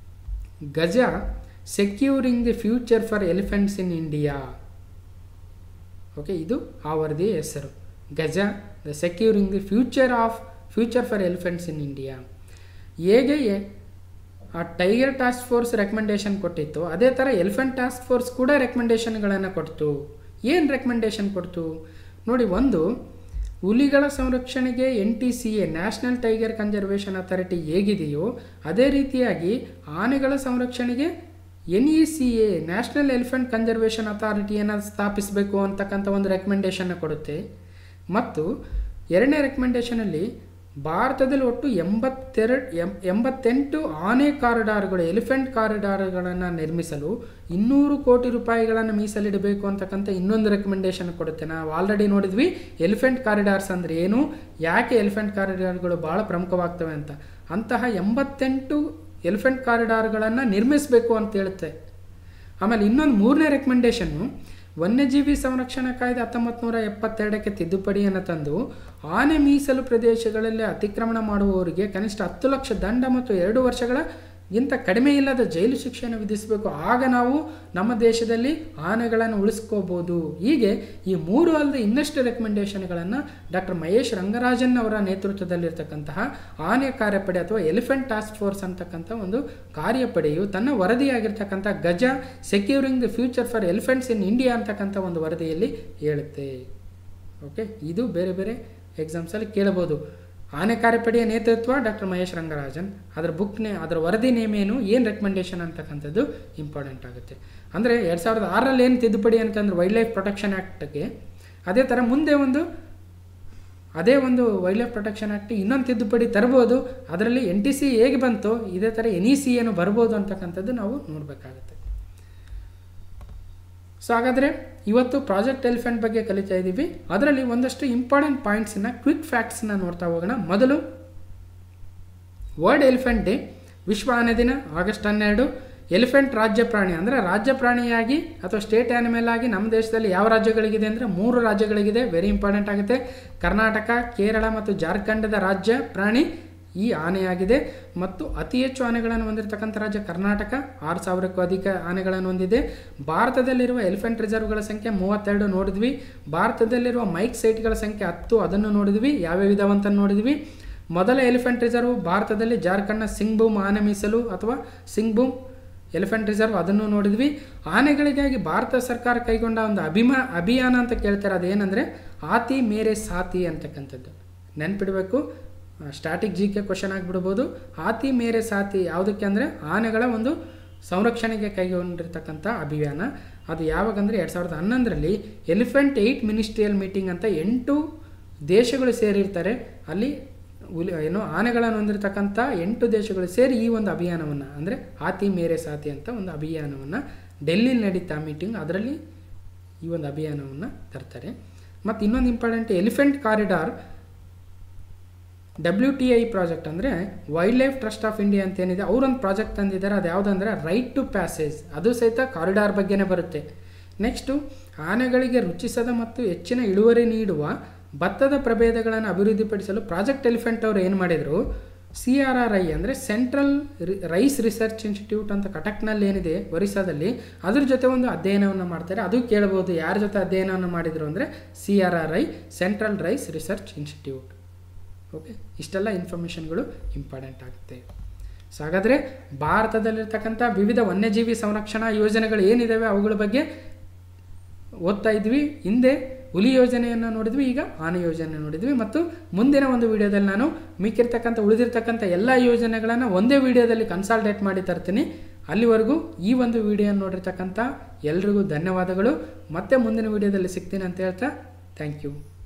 Gaja securing the future for elephants in India okay ಇದು ಆ ವರದಿಯ ಹೆಸರು Gaja the securing the future of future for elephants in India ಹೇಗೆ ಆ ಟೈಗರ್ ಟಾಸ್ಕ್ ಫೋರ್ಸ್ ರೆಕಮೆಂಡೇಶನ್ ಕೊಟ್ಟಿತ್ತು ಅದೇ ಥರ ಎಲಿಫೆಂಟ್ ಟಾಸ್ಕ್ ಫೋರ್ಸ್ ಕೂಡ ರೆಕಮೆಂಡೇಶನ್ಗಳನ್ನು ಕೊಡ್ತು ಏನು ರೆಕಮೆಂಡೇಶನ್ ಕೊಡ್ತು ನೋಡಿ ಒಂದು ಹುಲಿಗಳ ಸಂರಕ್ಷಣೆಗೆ N T C A national tiger conservation authority ಹೇಗಿದೆಯೋ ಅದೇ ರೀತಿಯಾಗಿ ಆನೆಗಳ ಸಂರಕ್ಷಣೆಗೆ N E C A national elephant conservation ಅಥಾರಿಟಿಯನ್ನು ಸ್ಥಾಪಿಸಬೇಕು ಅಂತಕ್ಕಂಥ ಒಂದು ರೆಕಮೆಂಡೇಶನ್ನ ಕೊಡುತ್ತೆ ಮತ್ತು ಎರಡನೇ ರೆಕಮೆಂಡೇಶನಲ್ಲಿ ಭಾರತದಲ್ಲಿ ಒಟ್ಟು ಎಂಬತ್ತೆರಡು ಎಂ ಎಂಬತ್ತೆಂಟು ಆನೆ ಕಾರಿಡಾರ್ಗಳು ಎಲಿಫೆಂಟ್ ಕಾರಿಡಾರ್ಗಳನ್ನು ನಿರ್ಮಿಸಲು ಇನ್ನೂರು ಕೋಟಿ ರೂಪಾಯಿಗಳನ್ನು ಮೀಸಲಿಡಬೇಕು ಅಂತಕ್ಕಂಥ ಇನ್ನೊಂದು ರೆಕಮೆಂಡೇಶನ್ ಕೊಡುತ್ತೆ ನಾವು ಆಲ್ರೆಡಿ ನೋಡಿದ್ವಿ ಎಲಿಫೆಂಟ್ ಕಾರಿಡಾರ್ಸ್ ಅಂದರೆ ಏನು ಯಾಕೆ ಎಲಿಫೆಂಟ್ ಕಾರಿಡಾರ್ಗಳು ಭಾಳ ಪ್ರಮುಖವಾಗ್ತವೆ ಅಂತ ಅಂತಹ ಎಂಬತ್ತೆಂಟು ಎಲಿಫೆಂಟ್ ಕಾರಿಡಾರ್ಗಳನ್ನು ನಿರ್ಮಿಸಬೇಕು ಅಂತ ಹೇಳುತ್ತೆ ಆಮೇಲೆ ಇನ್ನೊಂದು ಮೂರನೇ ರೆಕಮೆಂಡೇಶನ್ನು ವನ್ಯಜೀವಿ ಸಂರಕ್ಷಣಾ ಕಾಯ್ದೆ ಹತ್ತೊಂಬತ್ತು ನೂರ ಎಪ್ಪತ್ತೆರಡಕ್ಕೆ ತಿದ್ದುಪಡಿಯನ್ನು ತಂದು ಆನೆ ಮೀಸಲು ಪ್ರದೇಶಗಳಲ್ಲಿ ಅತಿಕ್ರಮಣ ಮಾಡುವವರಿಗೆ ಕನಿಷ್ಠ ಹತ್ತು ಲಕ್ಷ ದಂಡ ಮತ್ತು ಎರಡು ವರ್ಷಗಳ ಗಿಂತ ಕಡಿಮೆ ಇಲ್ಲದ ಜೈಲು ಶಿಕ್ಷೆಯನ್ನು ವಿಧಿಸಬೇಕು ಆಗ ನಾವು ನಮ್ಮ ದೇಶದಲ್ಲಿ ಆನೆಗಳನ್ನು ಉಳಿಸ್ಕೋಬೋದು ಹೀಗೆ ಈ ಮೂರು ಅಲ್ಲದೆ ಇನ್ನಷ್ಟು ರೆಕಮೆಂಡೇಶನ್ಗಳನ್ನು ಡಾಕ್ಟರ್ ಮಹೇಶ್ ರಂಗರಾಜನ್ ಅವರ ನೇತೃತ್ವದಲ್ಲಿರ್ತಕ್ಕಂತಹ ಆನೆ ಕಾರ್ಯಪಡೆ ಅಥವಾ ಎಲಿಫೆಂಟ್ ಟಾಸ್ಕ್ ಫೋರ್ಸ್ ಅಂತಕ್ಕಂಥ ಒಂದು ಕಾರ್ಯಪಡೆಯು ತನ್ನ ವರದಿಯಾಗಿರ್ತಕ್ಕಂಥ Gaja securing the future for elephants in India ಅಂತಕ್ಕಂಥ ಒಂದು ವರದಿಯಲ್ಲಿ ಹೇಳುತ್ತೆ ಓಕೆ ಇದು ಬೇರೆ ಬೇರೆ ಎಕ್ಸಾಮ್ಸಲ್ಲಿ ಕೇಳಬಹುದು ಆನೆ ಕಾರ್ಯಪಡೆಯ ನೇತೃತ್ವ ಡಾಕ್ಟರ್ ಮಹೇಶ್ ರಂಗರಾಜನ್ ಅದರ ಬುಕ್ ನೇ ಅದರ ವರದಿ ನೇಮ್ ಏನು ಏನು ರೆಕಮೆಂಡೇಶನ್ ಅಂತಕ್ಕಂಥದ್ದು ಇಂಪಾರ್ಟೆಂಟ್ ಆಗುತ್ತೆ ಅಂದರೆ ಎರಡು ಸಾವಿರದ ಆರರಲ್ಲಿ ಏನು ತಿದ್ದುಪಡಿ ಅಂತಂದ್ರೆ ವೈಲ್ಡ್ ಲೈಫ್ ಪ್ರೊಟೆಕ್ಷನ್ ಆ್ಯಕ್ಟ್ಗೆ ಅದೇ ಥರ ಮುಂದೆ ಒಂದು ಅದೇ ಒಂದು ವೈಲ್ಡ್ ಲೈಫ್ ಪ್ರೊಟೆಕ್ಷನ್ ಆ್ಯಕ್ಟ್ ಇನ್ನೊಂದು ತಿದ್ದುಪಡಿ ತರ್ಬೋದು ಅದರಲ್ಲಿ ಎನ್ ಟಿ ಸಿ ಹೇಗೆ ಬಂತು ಇದೇ ಥರ ಎನ್ ಇ ಸಿ ಏನು ಬರ್ಬೋದು ಅಂತಕ್ಕಂಥದ್ದು ನಾವು ನೋಡಬೇಕಾಗುತ್ತೆ ಸೊ ಹಾಗಾದರೆ ಇವತ್ತು ಪ್ರಾಜೆಕ್ಟ್ ಎಲಿಫೆಂಟ್ ಬಗ್ಗೆ ಕಲಿತಾ ಇದ್ದೀವಿ ಅದರಲ್ಲಿ ಒಂದಷ್ಟು ಇಂಪಾರ್ಟೆಂಟ್ ಪಾಯಿಂಟ್ಸನ್ನ ಕ್ವಿಕ್ ಫ್ಯಾಕ್ಟ್ಸ್ನ ನೋಡ್ತಾ ಹೋಗೋಣ ಮೊದಲು ವರ್ಲ್ಡ್ ಎಲಿಫೆಂಟ್ ಡೇ ವಿಶ್ವ ಆನೆ ದಿನ ಆಗಸ್ಟ್ ಹನ್ನೆರಡು ಎಲಿಫೆಂಟ್ ರಾಜ್ಯ ಪ್ರಾಣಿ ಅಂದರೆ ರಾಜ್ಯ ಪ್ರಾಣಿಯಾಗಿ ಅಥವಾ ಸ್ಟೇಟ್ ಆ್ಯನಿಮಲ್ ಆಗಿ ನಮ್ಮ ದೇಶದಲ್ಲಿ ಯಾವ ರಾಜ್ಯಗಳಿಗಿದೆ ಅಂದರೆ ಮೂರು ರಾಜ್ಯಗಳಿಗಿದೆ ವೆರಿ ಇಂಪಾರ್ಟೆಂಟ್ ಆಗುತ್ತೆ ಕರ್ನಾಟಕ ಕೇರಳ ಮತ್ತು ಜಾರ್ಖಂಡದ ರಾಜ್ಯ ಪ್ರಾಣಿ ಈ ಆನೆಯಾಗಿದೆ ಮತ್ತು ಅತಿ ಹೆಚ್ಚು ಆನೆಗಳನ್ನು ಹೊಂದಿರತಕ್ಕಂಥ ರಾಜ್ಯ ಕರ್ನಾಟಕ ಆರು ಸಾವಿರಕ್ಕೂ ಅಧಿಕ ಆನೆಗಳನ್ನು ಹೊಂದಿದೆ ಭಾರತದಲ್ಲಿರುವ ಎಲಿಫೆಂಟ್ ರಿಸರ್ವ್ಗಳ ಸಂಖ್ಯೆ ಮೂವತ್ತೆರಡು ನೋಡಿದ್ವಿ ಭಾರತದಲ್ಲಿರುವ ಮೈಕ್ ಸೈಟ್ಗಳ ಸಂಖ್ಯೆ ಹತ್ತು ಅದನ್ನು ನೋಡಿದ್ವಿ ಯಾವ್ಯಾವ ಇದಾವಂತ ನೋಡಿದ್ವಿ ಮೊದಲ ಎಲಿಫೆಂಟ್ ರಿಸರ್ವ್ ಭಾರತದಲ್ಲಿ ಜಾರ್ಖಂಡ್ನ ಸಿಂಗ್ಬೂಮ್ ಆನೆ ಮೀಸಲು ಅಥವಾ ಸಿಂಗ್ಬೂಮ್ ಎಲಿಫೆಂಟ್ ರಿಸರ್ವ್ ಅದನ್ನು ನೋಡಿದ್ವಿ ಆನೆಗಳಿಗಾಗಿ ಭಾರತ ಸರ್ಕಾರ ಕೈಗೊಂಡ ಒಂದು ಅಭಿಮಾ ಅಭಿಯಾನ ಅಂತ ಕೇಳ್ತಾರೆ ಅದೇನೆಂದರೆ ಆತಿ ಮೇರೆ ಸಾತಿ ಅಂತಕ್ಕಂಥದ್ದು ನೆನ್ಪಿಡಬೇಕು ಸ್ಟ್ಯಾಟಿಕ್ ಜಿ ಕೆ ಕ್ವಶನ್ ಆಗಿಬಿಡ್ಬೋದು ಆತಿ ಮೇರೆ ಸಾತಿ ಯಾವುದಕ್ಕೆ ಅಂದರೆ ಆನೆಗಳ ಒಂದು ಸಂರಕ್ಷಣೆಗೆ ಕೈಗೊಂಡಿರ್ತಕ್ಕಂಥ ಅಭಿಯಾನ ಅದು ಯಾವಾಗಂದರೆ ಎರಡು ಸಾವಿರದ ಹನ್ನೊಂದರಲ್ಲಿ ಎಲಿಫೆಂಟ್ ಏಯ್ಟ್ ಮಿನಿಸ್ಟ್ರಿಯಲ್ ಮೀಟಿಂಗ್ ಅಂತ ಎಂಟು ದೇಶಗಳು ಸೇರಿರ್ತಾರೆ ಅಲ್ಲಿ ಹುಲಿ ಏನು ಆನೆಗಳನ್ನು ಹೊಂದಿರತಕ್ಕಂಥ ಎಂಟು ದೇಶಗಳು ಸೇರಿ ಈ ಒಂದು ಅಭಿಯಾನವನ್ನು ಅಂದರೆ ಆತಿ ಮೇರೆ ಸಾತಿ ಅಂತ ಒಂದು ಅಭಿಯಾನವನ್ನು ಡೆಲ್ಲಿಲಿ ನಡೀತಾ ಮೀಟಿಂಗ್ ಅದರಲ್ಲಿ ಈ ಒಂದು ಅಭಿಯಾನವನ್ನು ತರ್ತಾರೆ ಮತ್ತು ಇನ್ನೊಂದು important elephant corridor W T I project ಅಂದರೆ wildlife trust of India ಅಂತ ಏನಿದೆ ಅವರೊಂದು ಪ್ರಾಜೆಕ್ಟ್ ತಂದಿದ್ದಾರೆ ಅದು ಯಾವುದಂದ್ರೆ ರೈಟ್ ಟು ಪ್ಯಾಸೇಜ್ ಅದು ಸಹಿತ ಕಾರಿಡಾರ್ ಬಗ್ಗೆನೇ ಬರುತ್ತೆ ನೆಕ್ಸ್ಟು ಆನೆಗಳಿಗೆ ರುಚಿಸದ ಮತ್ತು ಹೆಚ್ಚಿನ ಇಳುವರಿ ನೀಡುವ ಭತ್ತದ ಪ್ರಭೇದಗಳನ್ನು ಅಭಿವೃದ್ಧಿಪಡಿಸಲು ಪ್ರಾಜೆಕ್ಟ್ ಎಲಿಫೆಂಟ್ ಅವರು ಏನು ಮಾಡಿದರು ಸಿ ಆರ್ ಆರ್ ಐ ಅಂದರೆ ಸೆಂಟ್ರಲ್ ರೈಸ್ ರಿಸರ್ಚ್ ಇನ್ಸ್ಟಿಟ್ಯೂಟ್ ಅಂತ ಕಟಕ್ನಲ್ಲಿ ಏನಿದೆ ಒರಿಸ್ಸಾದಲ್ಲಿ ಅದ್ರ ಜೊತೆ ಒಂದು ಅಧ್ಯಯನವನ್ನು ಮಾಡ್ತಾರೆ ಅದು ಕೇಳ್ಬೋದು ಯಾರ ಜೊತೆ ಅಧ್ಯಯನವನ್ನು ಮಾಡಿದರು ಅಂದರೆ C R R I central rice research institute okay ಇಷ್ಟೆಲ್ಲ ಇನ್ಫಾರ್ಮೇಷನ್ಗಳು ಇಂಪಾರ್ಟೆಂಟ್ ಆಗುತ್ತೆ ಸೊ ಹಾಗಾದರೆ ಭಾರತದಲ್ಲಿರ್ತಕ್ಕಂಥ ವಿವಿಧ ವನ್ಯಜೀವಿ ಸಂರಕ್ಷಣಾ ಯೋಜನೆಗಳು ಏನಿದ್ದಾವೆ ಅವುಗಳ ಬಗ್ಗೆ ಓದ್ತಾ ಇದ್ವಿ ಹಿಂದೆ ಹುಲಿ ಯೋಜನೆಯನ್ನು ನೋಡಿದ್ವಿ ಈಗ ಆನೆ ಯೋಜನೆ ನೋಡಿದ್ವಿ ಮತ್ತು ಮುಂದಿನ ಒಂದು ವಿಡಿಯೋದಲ್ಲಿ ನಾನು ಮಿಕ್ಕಿರ್ತಕ್ಕಂಥ ಉಳಿದಿರ್ತಕ್ಕಂಥ ಎಲ್ಲ ಯೋಜನೆಗಳನ್ನು ಒಂದೇ ವಿಡಿಯೋದಲ್ಲಿ ಕನ್ಸಾಲ್ಟೇಟ್ ಮಾಡಿ ತರ್ತೀನಿ ಅಲ್ಲಿವರೆಗೂ ಈ ಒಂದು ವಿಡಿಯೋ ನೋಡಿರ್ತಕ್ಕಂಥ ಎಲ್ರಿಗೂ ಧನ್ಯವಾದಗಳು ಮತ್ತೆ ಮುಂದಿನ ವಿಡಿಯೋದಲ್ಲಿ ಸಿಗ್ತೀನಿ ಅಂತ ಹೇಳ್ತಾ ಥ್ಯಾಂಕ್ ಯು